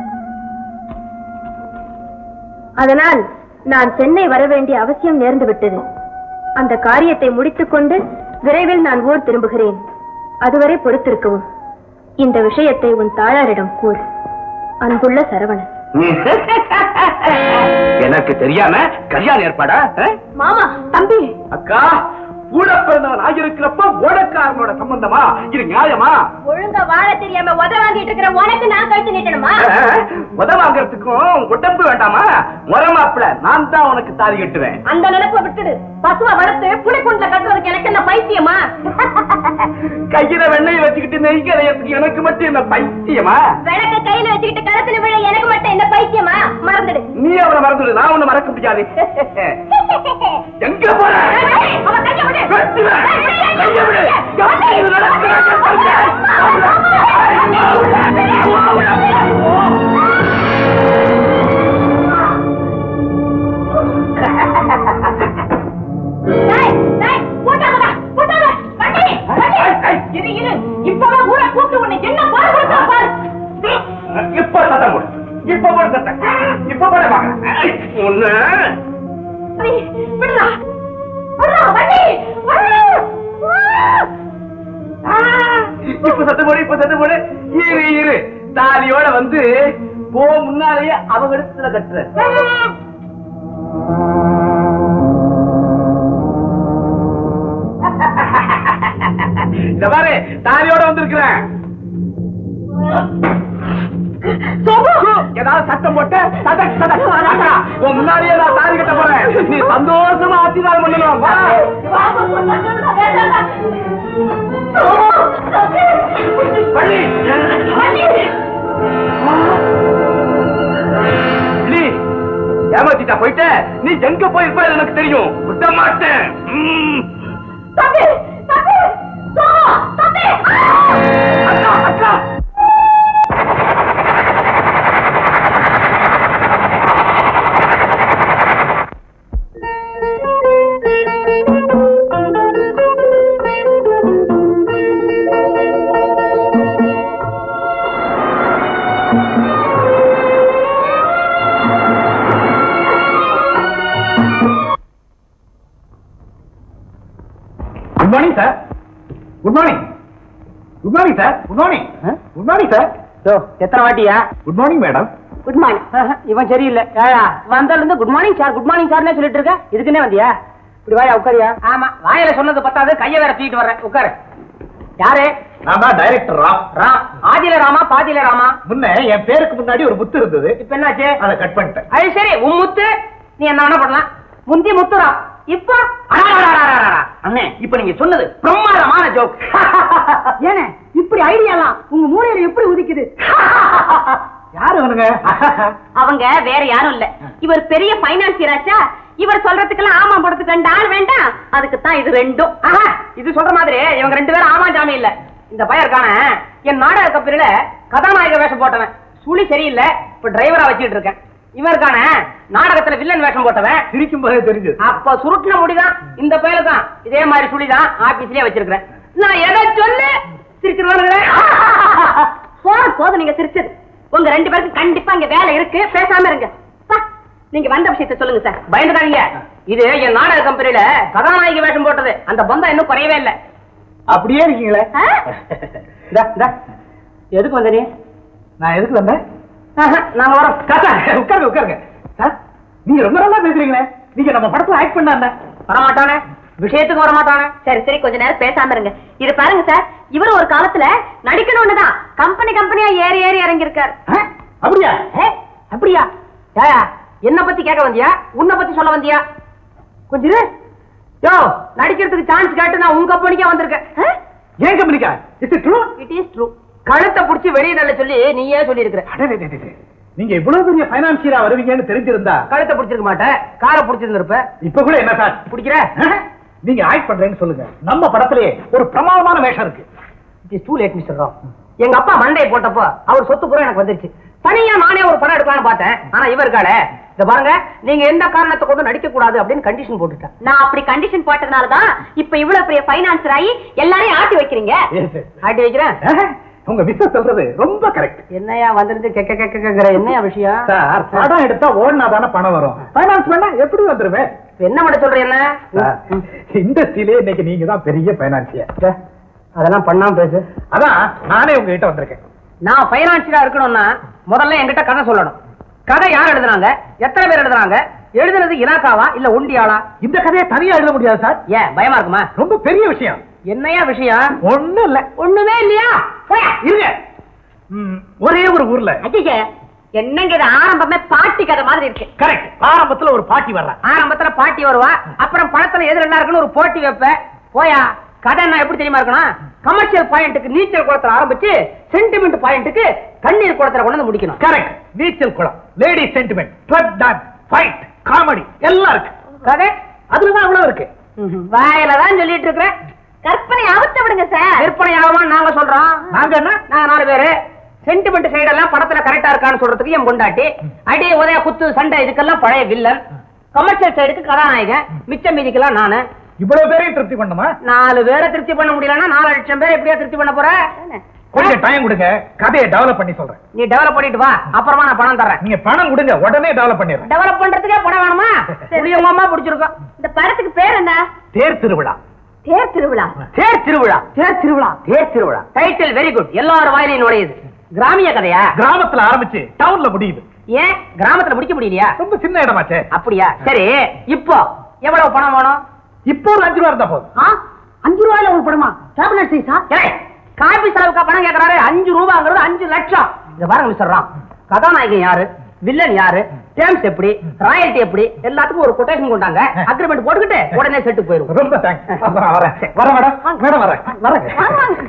அதனால் நான் சென்னை வர வேண்டிய அவசியம் நேர்ந்து விட்டது அந்த காரியத்தை முடித்துக்கொண்டு விரைவில் நான் ஊர் திரும்புகிறேன் அதுவரை பொறுத்திருக்கவும் இந்த விஷயத்தை உன் தாயாரிடம் கூறு அன்புள்ள சரவணன் எனக்கு தெரியாம கல்யாணம் ஏற்பாடா ஆ? மாமா தம்பி அக்கா கூட பிறந்தவன் ஆகியிருக்கிறப்ப ஓடக்காரனோட சம்பந்தமா இது நியாயமா ஒழுங்கா வாழ தெரியாம உத வாங்கிட்டு இருக்கிற உனக்கு நான் கழுத்து நீட்டணுமா உத வாங்கறதுக்கும் உடம்பு வேண்டாமா முறமாப்பிள நான் தான் உனக்கு தாலி கட்டுவேன் அந்த நினைப்ப விட்டுடு பசுவை வளர்த்து புளிக்குண்டுல கட்டுறதுக்கு எனக்கு என்ன பைத்தியமா கையில வெண்ணெய் வச்சுக்கிட்டு நெய் கரையறதுக்கு எனக்கு மட்டும் என்ன பைத்தியமா விளக்க கையில வச்சுக்கிட்டு கரத்துல விழ எனக்கு மட்டும் என்ன பைத்தியமா மறந்துடு நீ அவனை மறந்துடு நான் உன்னை மறக்க முடியாது எங்க போற அவ கைய விடு. வெட்டுவேன். கையை விடு. இது நடக்கிறாங்க பாருங்க. டேய், டேய், போட்டாதடா, போட்டாத. வண்டி, வண்டி. இரு, இரு. இப்பவே ஊரை கூப்பிட்டு உன்னை என்ன பாரு கொடுத்தா பாரு. இப்ப சத்தம் போடு இப்ப போடு சத்தம் இப்ப போட பாக்க ஒண்ணு நீ, விடுடா. விடுடா, வண்டி, வண்டி. ஆ. இப்ப சத்தம் போடு இப்ப சத்தம் போடு இரு இரு தாலியோட வந்து போ முன்னாலேயே அவங்க இடத்துல கட்டுற இந்த பாரு தாலியோட வந்திருக்கிறேன் ஏதாவது சத்தம் போட்டு சதக் சதக் சதக்கா. உன் முன்னாடியே நான் தாலி கட்ட போறேன் நீ சந்தோஷமா ஆசீர்வாதம் பண்ணணும் வா. வள்ளி. வள்ளி, ஏமாத்திட்டா போயிட்ட நீ எங்க போயிருப்ப எனக்கு தெரியும் விட மாட்டேன் ம். தம்பி, தம்பி. Good morning good morning sir good morning good morning sir யோ எத்தனை வாட்டியா good morning madam good morning இவன் சரியில்லை ஏயா வந்தால இருந்து good morning sir good morning சார்னே சொல்லிட்டு இருக்க இதுக்குன்னே வந்தியா இப்படி வாயா உட்காரியா ஆமா வாயில சொன்னது பத்தாது கைய வேற தூக்கிட்டு வர்றேன் உட்காரு யாரு நான் தான் டைரக்டர் ராம் ராம் ஆதில ராமா பாதியில ராமா முன்ன என் பேருக்கு முன்னாடி ஒரு முத்து இருந்தது இப்ப என்னாச்சு அதை கட் பண்ணிட்டேன் அது சரி உன் முத்து நீ என்ன வேணா பண்ணலாம் முந்தி முத்துரா இப்போ அண்ணே இப்ப நீங்க சொன்னது பிரமாதமான ஜோக் ஏனே இப்படி ஐடியாலாம் உங்க மூளையில எப்படி உதிக்குது யாரு அவனுங்க அவங்க வேற யாரும் இல்ல இவர் பெரிய பைனான்சியராச்சா இவர் சொல்றதுக்கெல்லாம் ஆமா போடுறதுக்கு ரெண்டு ஆள் வேண்டாம் அதுக்கு தான் இது ரெண்டும் ஆஹா, இது சொல்ற மாதிரி இவங்க ரெண்டு பேரும் ஆமா ஜாமி இல்ல இந்த பையன் இருக்கானே என் நாடக கம்பெனில கதாநாயக வேஷம் போட்டவன் சுழி சரியில்லை இப்ப டிரைவரா வச்சுட்டு இருக்கேன் இவன் இருக்கானே நாடகத்துல வில்லன் வேஷம் போட்டவன் சிரிக்கும் போதே தெரிஞ்சது அப்ப சுருட்டின முடிதான் இந்த பையல தான் இதே மாதிரி சுழிதான் ஆபீஸ்லயே வச்சிருக்கிறேன் நான் எதை சொல்லு சிரிச்சிருவானுங்களே போதும் போதும் நீங்க சிரிச்சது உங்க ரெண்டு பேருக்கு கண்டிப்பா இங்க வேலை இருக்கு பேசாம இருங்க பா, நீங்க வந்த விஷயத்த சொல்லுங்க சார் பயந்துடாதீங்க இது என் நாடக கம்பெனில கதாநாயகி வேஷம் போட்டது அந்த பந்தம் இன்னும் குறையவே இல்லை அப்படியே இருக்கீங்களே ஆ? இந்தா, இந்தா. எதுக்கு வந்த நீ நான் எதுக்கு வந்தேன் ஆஹா, நாங்க வரோம் சார் உட்காருங்க உட்காருங்க சார் நீங்க ரொம்ப நல்லா பேசுறீங்களே நீங்க நம்ம படத்துல ஆக்ட் பண்ணாங்க வரமாட்டானே விஷயத்துக்கு வரமாட்டானே சரி சரி கொஞ்ச நேரம் பேசாம இருங்க இது பாருங்க சார் இவர் ஒரு காலத்துல நடிக்கணும்னு தான் கம்பெனி கம்பெனியா ஏறி ஏறி இறங்கி இருக்காரு அப்படியா ஏ, அப்படியா ஏயா என்ன பத்தி கேட்க வந்தியா உன்னை பத்தி சொல்ல வந்தியா கொஞ்சம் இரு. யோ நடிக்கிறதுக்கு சான்ஸ் கேட்டு நான் உங்க கம்பெனிக்கே வந்திருக்கேன் ஏன் கம்பெனிக்கா it's true it is true கழுத்தை புடிச்சு வெளியே தள்ள சொல்லி நீயே சொல்லி இருக்கிற நீங்க இவ்வளவு பெரிய பைனான்சியரா வருவீங்கன்னு தெரிஞ்சிருந்தா கழுத்தை புடிச்சிருக்க மாட்டேன் காரை புடிச்சிருந்திருப்ப இப்ப கூட என்ன சார் பிடிக்கிற நீங்க ஆக்ட் பண்றேன்னு சொல்லுங்க நம்ம படத்திலேயே ஒரு பிரமாதமான வேஷம் இருக்கு it is too late mister Rao எங்க அப்பா மண்டையை போட்டப்போ அவர் சொத்து பூரா எனக்கு வந்துருச்சு தனியா நானே ஒரு படம் எடுக்கலாம்னு பார்த்தேன் ஆனா இவர் இருக்காளே இத பாருங்க நீங்க எந்த காரணத்தை கொண்டு நடிக்க கூடாது அப்படின்னு கண்டிஷன் போட்டுட்டேன் நான் அப்படி கண்டிஷன் போட்டதுனால தான் இப்ப இவ்வளவு பெரிய பைனான்சர் ஆகி எல்லாரையும் ஆட்டி வைக்கிறீங்க ஆட்டி வைக்கிறேன் உங்க மிஸ்ஸஸ் சொல்றது ரொம்ப கரெக்ட் என்னையா வந்திருந்து கெக்க கெக்க கேக்குற என்னையா விஷயம் சார் படம் எடுத்தா ஓடினா தானே பணம் வரும் பைனான்ஸ் பண்ணா எப்படி வந்துருவேன் இப்ப என்ன பண்ண சொல்ற என்ன இண்டஸ்ட்ரியிலே இன்னைக்கு நீங்க தான் பெரிய பைனான்சியர் ச்சே, அதெல்லாம் பண்ணாம பேசு அதான் நானே உங்ககிட்ட வந்திருக்கேன் நான் பைனான்சியலா இருக்கணும்னா முதல்ல என்கிட்ட கதை சொல்லணும் கதை யார் எழுதுனாங்க எத்தனை பேர் எழுதுனாங்க எழுதுனது இலாக்காவா இல்ல ஒண்டியாளா இந்த கதையை தனியா எழுத முடியாது சார் ஏன் பயமா இருக்குமா ரொம்ப பெரிய விஷயம் என்னையா விஷயம் ஒண்ணும் இல்ல ஒண்ணுமே இல்லையா போயா இருங்க ம், ஒரே ஒரு ஊர்ல அஜிஜே என்னங்க இது ஆரம்பமே பாட்டி கதை மாதிரி இருக்கு கரெக்ட் ஆரம்பத்துல ஒரு பாட்டி வர்றா ஆரம்பத்துல பாட்டி வருவா அப்புறம் படத்துல எது நல்லா இருக்குன்னு ஒரு போட்டி வைப்ப போயா கதை என்ன எப்படி தெரியுமா இருக்கணும் கமர்ஷியல் பாயிண்ட்டுக்கு நீச்சல் குளத்துல ஆரம்பிச்சு சென்டிமெண்ட் பாயிண்ட்டுக்கு கண்ணீர் குளத்துல கொண்டு வந்து முடிக்கணும் கரெக்ட் நீச்சல் குளம் lady sentiment drug dance fight comedy எல்லாம் இருக்கு கதை அதுலதான் அவ்வளவு இருக்கு வாயில தான் சொல்லிட்டு இருக்கிறேன் கற்பனை அவுத்த விடுங்க சார் விற்பனை ஆகுமா நாங்க சொல்றோம் நாங்க என்ன நாங்க நாலு பேரு சென்டிமெண்ட் சைடெல்லாம் படத்துல கரெக்டா இருக்கான்னு சொல்றதுக்கு என் பொண்டாட்டி அடி உதய குத்து சண்டை இதுக்கெல்லாம் பழைய வில்லன் கமர்ஷியல் சைடுக்கு கதாநாயகன் மிச்சம் மீதிக்கெல்லாம் நானு இவ்வளவு பேரையும் திருப்தி பண்ணுமா நாலு பேரை திருப்தி பண்ண முடியலன்னா நாலு லட்சம் பேரை எப்படியா திருப்தி பண்ண போற கொஞ்சம் டைம் கொடுங்க கதையை டெவலப் பண்ணி சொல்றேன் நீ டெவலப் பண்ணிட்டு வா அப்புறமா நான் பணம் தர்றேன் நீங்க பணம் கொடுங்க உடனே டெவலப் பண்ணிடுறேன் டெவலப் பண்றதுக்கே பணம் வேணுமா புளிய உங்க அம்மா பிடிச்சிருக்கோம் இந்த படத்துக்கு பேர் என்ன தேர் திருவிழா தேர் திருவிழா தேர் திருவிழா தேர் திருவிழா தேர் திருவிழா டைட்டில் வெரி குட் எல்லாரும் வாயிலையும் நுழையுது கிராமிய கதையா கிராமத்துல ஆரம்பிச்சு டவுன்ல முடியுது ஏன் கிராமத்துல முடிக்க முடியலையா ரொம்ப சின்ன இடமாச்சே அப்படியா சரி இப்போ எவ்வளவு பணம் வேணும் இப்போ ஒரு அஞ்சு ரூபா இருந்தா போதும் ஆ? அஞ்சு ரூபாயில ஒரு படமா கேபினட் சைஸா ஏய், காபி செலவுக்கா பணம் கேக்குறாரு அஞ்சு ரூபாங்கிறது அஞ்சு லட்சம் இத பாருங்க மிஸ்டர் ராம் கதாநாயகன் யாரு வில்லன் யாரு டேர்ம்ஸ் எப்படி ராயல்டி எப்படி எல்லாத்துக்கும் ஒரு கொட்டேஷன் கொண்டாங்க அக்ரிமெண்ட் போட்டுக்கிட்டு உடனே செட்டு போயிருவோம் ரொம்ப தேங்க்ஸ் அப்புறம் வரேன் வரேன் மேடம் மேடம் வரேன் வரேங்க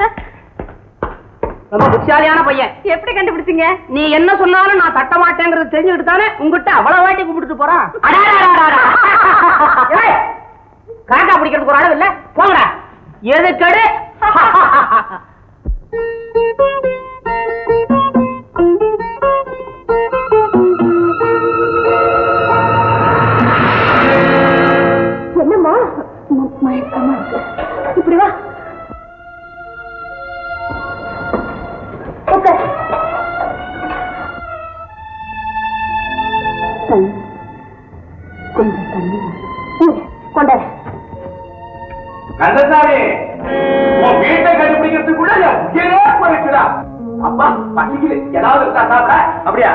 ரொம்ப புத்திசாலியான பையன் எப்படி கண்டுபிடிச்சீங்க நீ என்ன சொன்னாலும் நான் தட்ட மாட்டேங்கிறது தெரிஞ்சுக்கிட்டு தானே உங்ககிட்ட அவ்வளவு வாட்டி கூப்பிட்டு போறான் அடாடாடாடா. ஏய், காக்கா பிடிக்கிறதுக்கு ஒரு அளவு இல்ல போங்கடா எதுக்கடு என்னம்மா ம- மயக்கமா இருக்கு இப்படி வா உட்கார். தண்ணி. கொஞ்சம் தண்ணி இங்க, கொண்டாரு கந்தசாமி உன் அப்பா பசிக்குது ஏதாவது இருக்கா சாப்பிட அப்படியா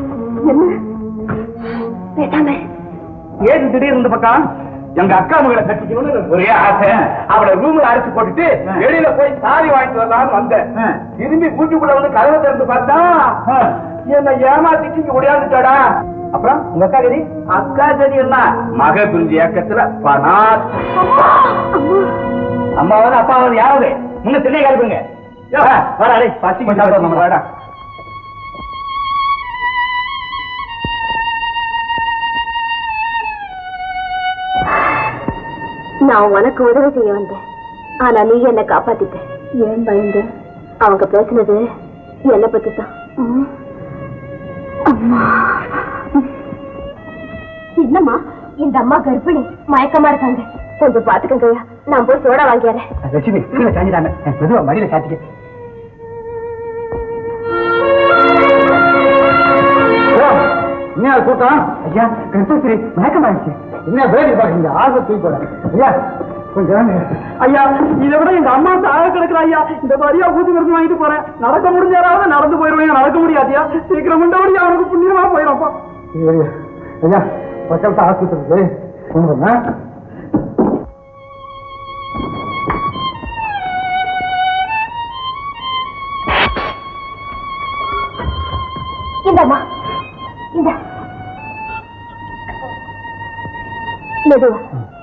பேசாம ஏது திடீர்னு இந்த பக்கம் எங்க அக்கா மகளை கட்டிக்கணும்னு எனக்கு ஒரே ஆசை அவளை ரூம்ல அரைச்சு போட்டுட்டு வெளியில போய் சாரி வாங்கிட்டு வரலாம்னு வந்தேன் திரும்பி வீட்டுக்குள்ள வந்து கதவை திறந்து பார்த்தா என்ன ஏமாத்திட்டு இங்க ஒடியாந்துட்டாடா அப்புறம் உங்க அக்கா கதி அக்கா கதி என்ன மக பிரிஞ்சு இயக்கத்துல பனாத் அம்மாவது அப்பாவது யாராவது முன்ன திண்ணை கலப்புங்க வர பசி நம்ம வாடா நான் உனக்கு உதவி செய்ய வந்தேன் ஆனா நீ என்ன காப்பாத்திட்ட ஏன் பயந்த அவங்க பேசுனது என்ன பத்தி தான் என்னம்மா இந்த அம்மா கர்ப்பிணி மயக்கமா இருக்காங்க கொஞ்சம் பாத்துக்கங்கய்யா நான் போய் சோடா வாங்கிடுறேன் லட்சுமி கீழே சாஞ்சிட்டாங்க மெதுவா மடியில சாத்திக்க என்ன கூட்டம் ஐயா கருத்தஸ்ரீ மயக்கமாயிடுச்சு என்ன பேடி பாக்குறீங்க ஆசை தூக்கி போட ஐயா கொஞ்சம் ஐயா இதை விட எங்க அம்மா சாக கிடக்குற ஐயா இந்த மாதிரியா ஊதி மருந்து வாங்கிட்டு போறேன் நடக்க முடிஞ்சாராவது நடந்து போயிருவேன் நடக்க முடியாதியா சீக்கிரம் முண்டபடி அவனுக்கு புண்ணியமா போயிடும்ப்பா ஐயா பக்கத்து ஆஸ்பத்திரிக்கு கொண்டு வந்தேன் இந்தம்மா இந்த மெதுவா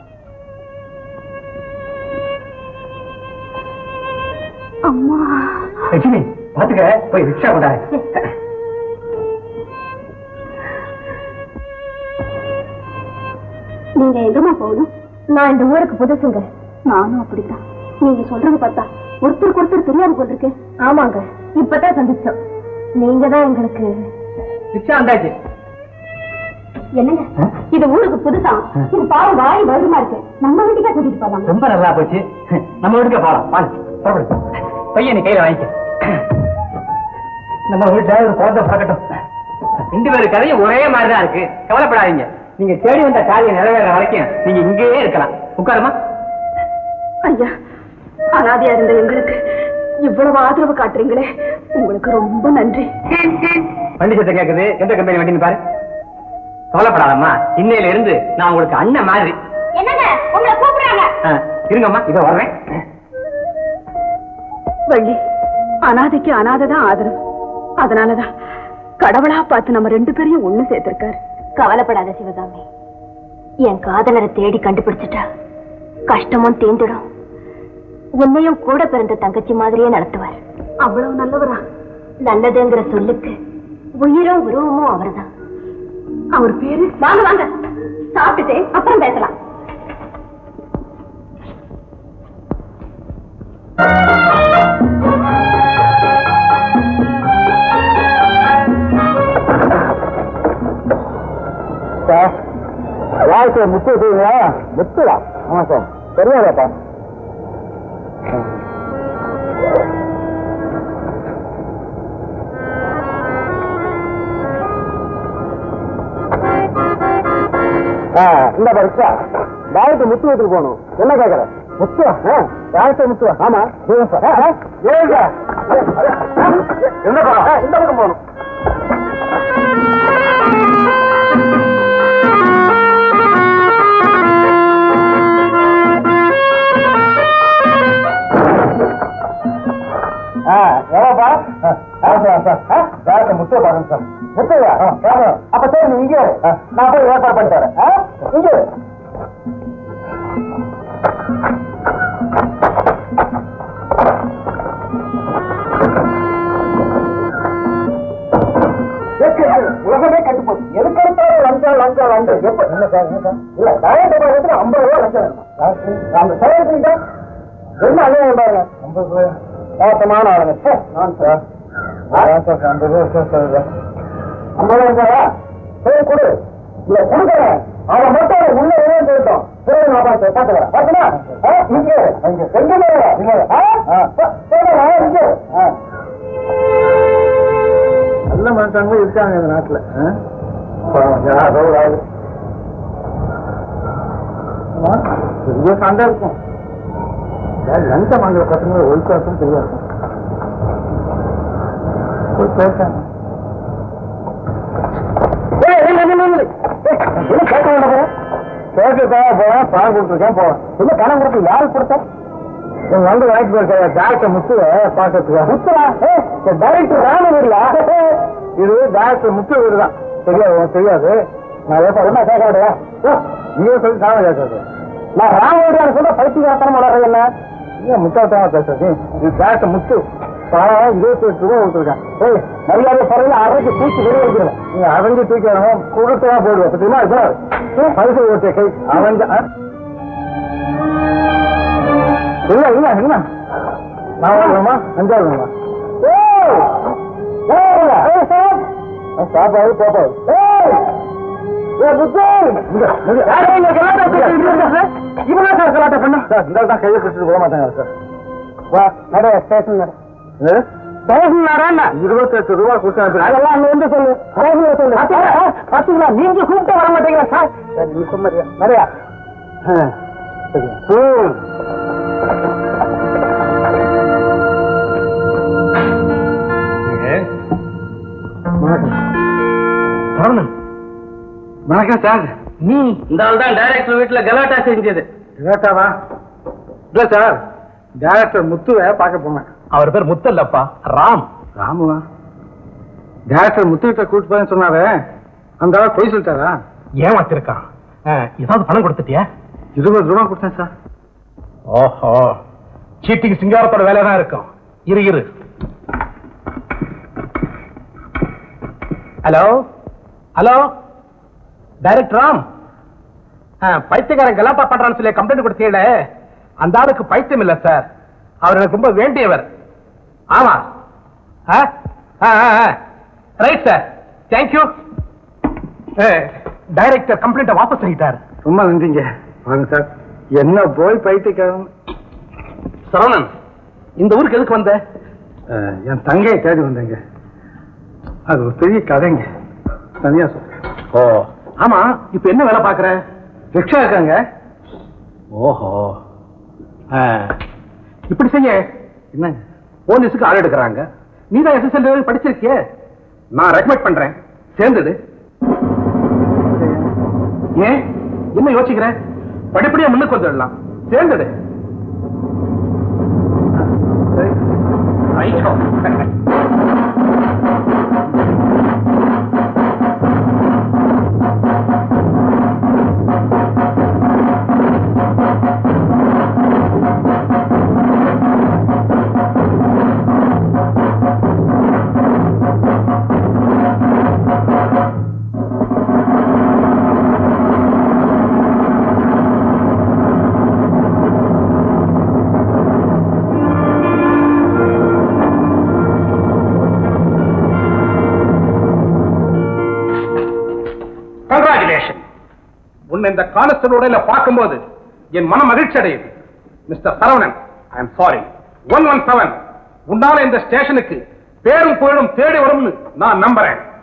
அம்மா லட்சுமி பாத்துக்க போய் ரிக்ஷா கொண்டாரு நீங்க எங்கம்மா போகணும் நான் இந்த ஊருக்கு புதுசுங்க நானும் அப்படித்தான் நீங்க சொல்றது பார்த்தா ஒருத்தருக்கு ஒருத்தர் தெரியாது போல் இருக்கு ஆமாங்க இப்பதான் சந்திச்சோம் நீங்க தான் எங்களுக்கு ரிக்ஷா வந்தாச்சு என்னங்க இது ஊருக்கு புதுசா இது பாவம் வாய் வருமா இருக்கு நம்ம வீட்டுக்கே கூட்டிட்டு போலாம் ரொம்ப நல்லா போச்சு நம்ம வீட்டுக்கு போலாம் வாங்க புறப்படு பையன் நீ கையில வாங்கிக்க நம்ம வீட்டுல ஒரு குழந்தை பிறக்கட்டும் ரெண்டு பேரு கதையும் ஒரே மாதிரி தான் இருக்கு கவலைப்படாதீங்க நீங்க தேடி வந்த காரியம் நிறைவேற வரைக்கும் நீங்க இங்கேயே இருக்கலாம் உட்காருமா ஐயா அனாதையா இருந்த எங்களுக்கு இவ்வளவு ஆதரவு காட்டுறீங்களே உங்களுக்கு ரொம்ப நன்றி வண்டி சத்தம் கேக்குது எந்த கம்பெனி வண்டின்னு பாரு கவலைப்படாதம்மா இன்னையில இருந்து நான் உங்களுக்கு அண்ணன் மாதிரி என்னங்க உங்களை கூப்பிடுறாங்க ஆ, இருங்கம்மா இதோ வர்றேன் வள்ளி அனாதைக்கு அனாதை தான் ஆதரவு அதனாலதான் கடவுளா பார்த்து நம்ம ரெண்டு பேரையும் ஒண்ணு சேர்த்திருக்காரு கவலைப்படாத சிவகாமி என் காதலரை தேடி கண்டுபிடிச்சிட்டா கஷ்டமும் தீந்துடும் உன்னையும் கூட பிறந்த தங்கச்சி மாதிரியே நடத்துவார் அவ்வளவு நல்லவரா நல்லதுங்கிற சொல்லுக்கு உயிரும் உருவமும் அவர்தான் அவர் பேரு வாங்க வாங்க சாப்பிட்டுட்டு அப்புறம் பேசலாம் சார் வாழ்க்கை முத்து வச்சுங்களா முத்துடா ஆமா சார் தெரியாதாப்பா இந்த பரிசா வாழ்க்கை முத்து வீட்டுக்கு போகணும் என்ன கேக்குற முத்துவா வாழ்க்கை முத்துவா ஆமா என்னப்பா இந்த பக்கம் போகணும் எவ்வளோப்பா வேலை முத்து பாருங்க சார் முத்தையா அப்ப சரி நீ இங்கே இரு. நான் போய் ஏற்பாடு பண்ணிட்டு வரேன் ஆ? இங்கே இரு. உலகமே கட்டு போகுது எதுக்கு எடுத்தாலும் லஞ்சம் லஞ்சம் லஞ்சம் எப்ப என்ன சார் என்ன சார் இல்ல டயட் பாக்கத்துல ஐம்பது ரூபா லஞ்சம் வேணும் அந்த செலவு என்ன அநியாயம் பாருங்க ஐம்பது ரூபாய் மோசமான ஆளுங்க ச்சே, நான் சார் அதான் சார் ஐம்பது ரூபா சார் சார் ஐம்பது ரூபா சாரா சரி கொடு இல்ல கொடுக்குறேன் அவன் மட்டும் உள்ள வெளியே போயிட்டோம் சரி நான் பார்த்து பார்த்துக்கிறேன் பார்த்துனா இங்கே இங்கே எங்கே இங்கே இங்கே நல்ல மனுஷங்களும் இருக்காங்க இந்த நாட்டுல யாரோ ஒரு ஆளு ஆமா, பெரிய சண்டை இருக்கும் லஞ்சம் வாங்குற பசங்க ஒழுக்காசும் தெரியாது போய் பேசாங்க ஏய், இல்ல, இல்ல, இல்ல, இல்ல. ஏய், என்ன கேட்க வேண்டாம் கேட்கக்காக போறேன் பணம் கொடுத்துருக்கேன் போறேன் என்ன பணம் கொடுத்து யாருக்கு கொடுத்த உங்க வந்து வாங்கிட்டு போயிருக்க டாக்டர் முத்துவ பாக்கிறதுக்கு முத்துவா டைரக்டர் ராம வீடுல இது டாக்டர் முத்து வீடு தான் தெரியாது உனக்கு தெரியாது நான் எப்ப என்ன கேட்க விடையா நீங்க சொல்லி சாம கேட்காது நான் ராம வீடு சொல்ல பைத்தியகாரத்தனம் வளர்றது என்ன ஏன் முத்தாத்தமா பேசுறது இது டாக்டர் முத்து பணம் இருபத்தி எட்டு ரூபா கொடுத்துருக்கேன் ஏய் மரியாதை பரவாயில்ல அரைக்கு தூக்கி வெளியே வைக்கிறேன் நீங்க அரைஞ்சு தூக்கி வரணும் கொடுத்தா போடுவேன் பத்தியமா இதுதான் பரிசு ஓட்டிய கை அவன் இல்ல இல்ல என்ன நான் வேணுமா அஞ்சாவது வேணுமா சாப்பாடு பாப்பாடு இவனா சார் கலாட்டா பண்ண சார் இந்த தான் கையை பிடிச்சிட்டு போக மாட்டாங்க சார் வா நட ஸ்டேஷன் நட ஸ்டேஷன் நட இருபத்தெட்டு ரூபா கொடுத்தா அதெல்லாம் அங்க வந்து சொல்லு ஸ்டேஷன்ல சொல்லு பாத்தீங்களா நீங்க கூப்பிட்டு வர மாட்டீங்களா சார் சரி நீ சும்மாரியா நிறையா சரி வணக்கம் வணக்கம் சார் நீ இந்த ஆள் தான் டைரக்டர் வீட்டுல கலாட்டா செஞ்சது கேட்டாவா இல்ல சார் டைரக்டர் முத்துவை பார்க்க போனேன் அவர் பேர் முத்தல்லப்பா ராம் ராமுவா டைரக்டர் முத்துக்கிட்ட கூட்டு போறேன்னு சொன்னாரே அந்த ஆள் பொய் சொல்லிட்டாரா ஏமாத்திருக்கான் ஏதாவது பணம் கொடுத்துட்டியா இருபது ரூபா கொடுத்தேன் சார் ஓஹோ சீட்டிங் சிங்காரத்தோட வேலை தான் இருக்கும் இரு இரு ஹலோ ஹலோ டைரக்டர் ராம் ஆ, பைத்தியக்காரன் கலாட்டா பண்றான்னு சொல்லி கம்ப்ளைண்ட் கொடுத்தீங்களே அந்த ஆளுக்கு பைத்தியம் இல்ல சார் அவர் எனக்கு ரொம்ப வேண்டியவர் ஆமா ரைட் சார் தேங்க்யூ டைரக்டர் கம்ப்ளைண்ட்டை வாபஸ் பண்ணிட்டார் ரொம்ப நன்றிங்க வாங்க சார் என்ன போய் பைத்தியக்காரன் சரவணன் இந்த ஊருக்கு எதுக்கு வந்த அஹ், என் தங்கையை தேடி வந்தேங்க அது ஒரு பெரிய கதைங்க தனியா சொல்றேன் ஓ ஆமா இப்ப என்ன வேலை பாக்குற ரிக்ஷா இருக்காங்க ஓஹோ இப்படி செய்ய என்னங்க போலீஸுக்கு ஆள் எடுக்கிறாங்க நீ தான் எஸ்எஸ்எல் படிச்சிருக்கிய நான் ரெக்கமெண்ட் பண்றேன் சேர்ந்தது ஏன் என்ன யோசிக்கிற படிப்படியா முன்னுக்கு வந்துடலாம் சேர்ந்தது ரைட்டோ. கங்க்ராச்சுலேஷன் உன்னை இந்த கான்ஸ்டபிளோட பார்க்கும்போது என் மன மகிழ்ச்சி அடையுது mister Saravanan I am sorry one one seven உன்னால இந்த ஸ்டேஷனுக்கு பேரும் புகழும் தேடி வரும்னு நான் நம்புறேன்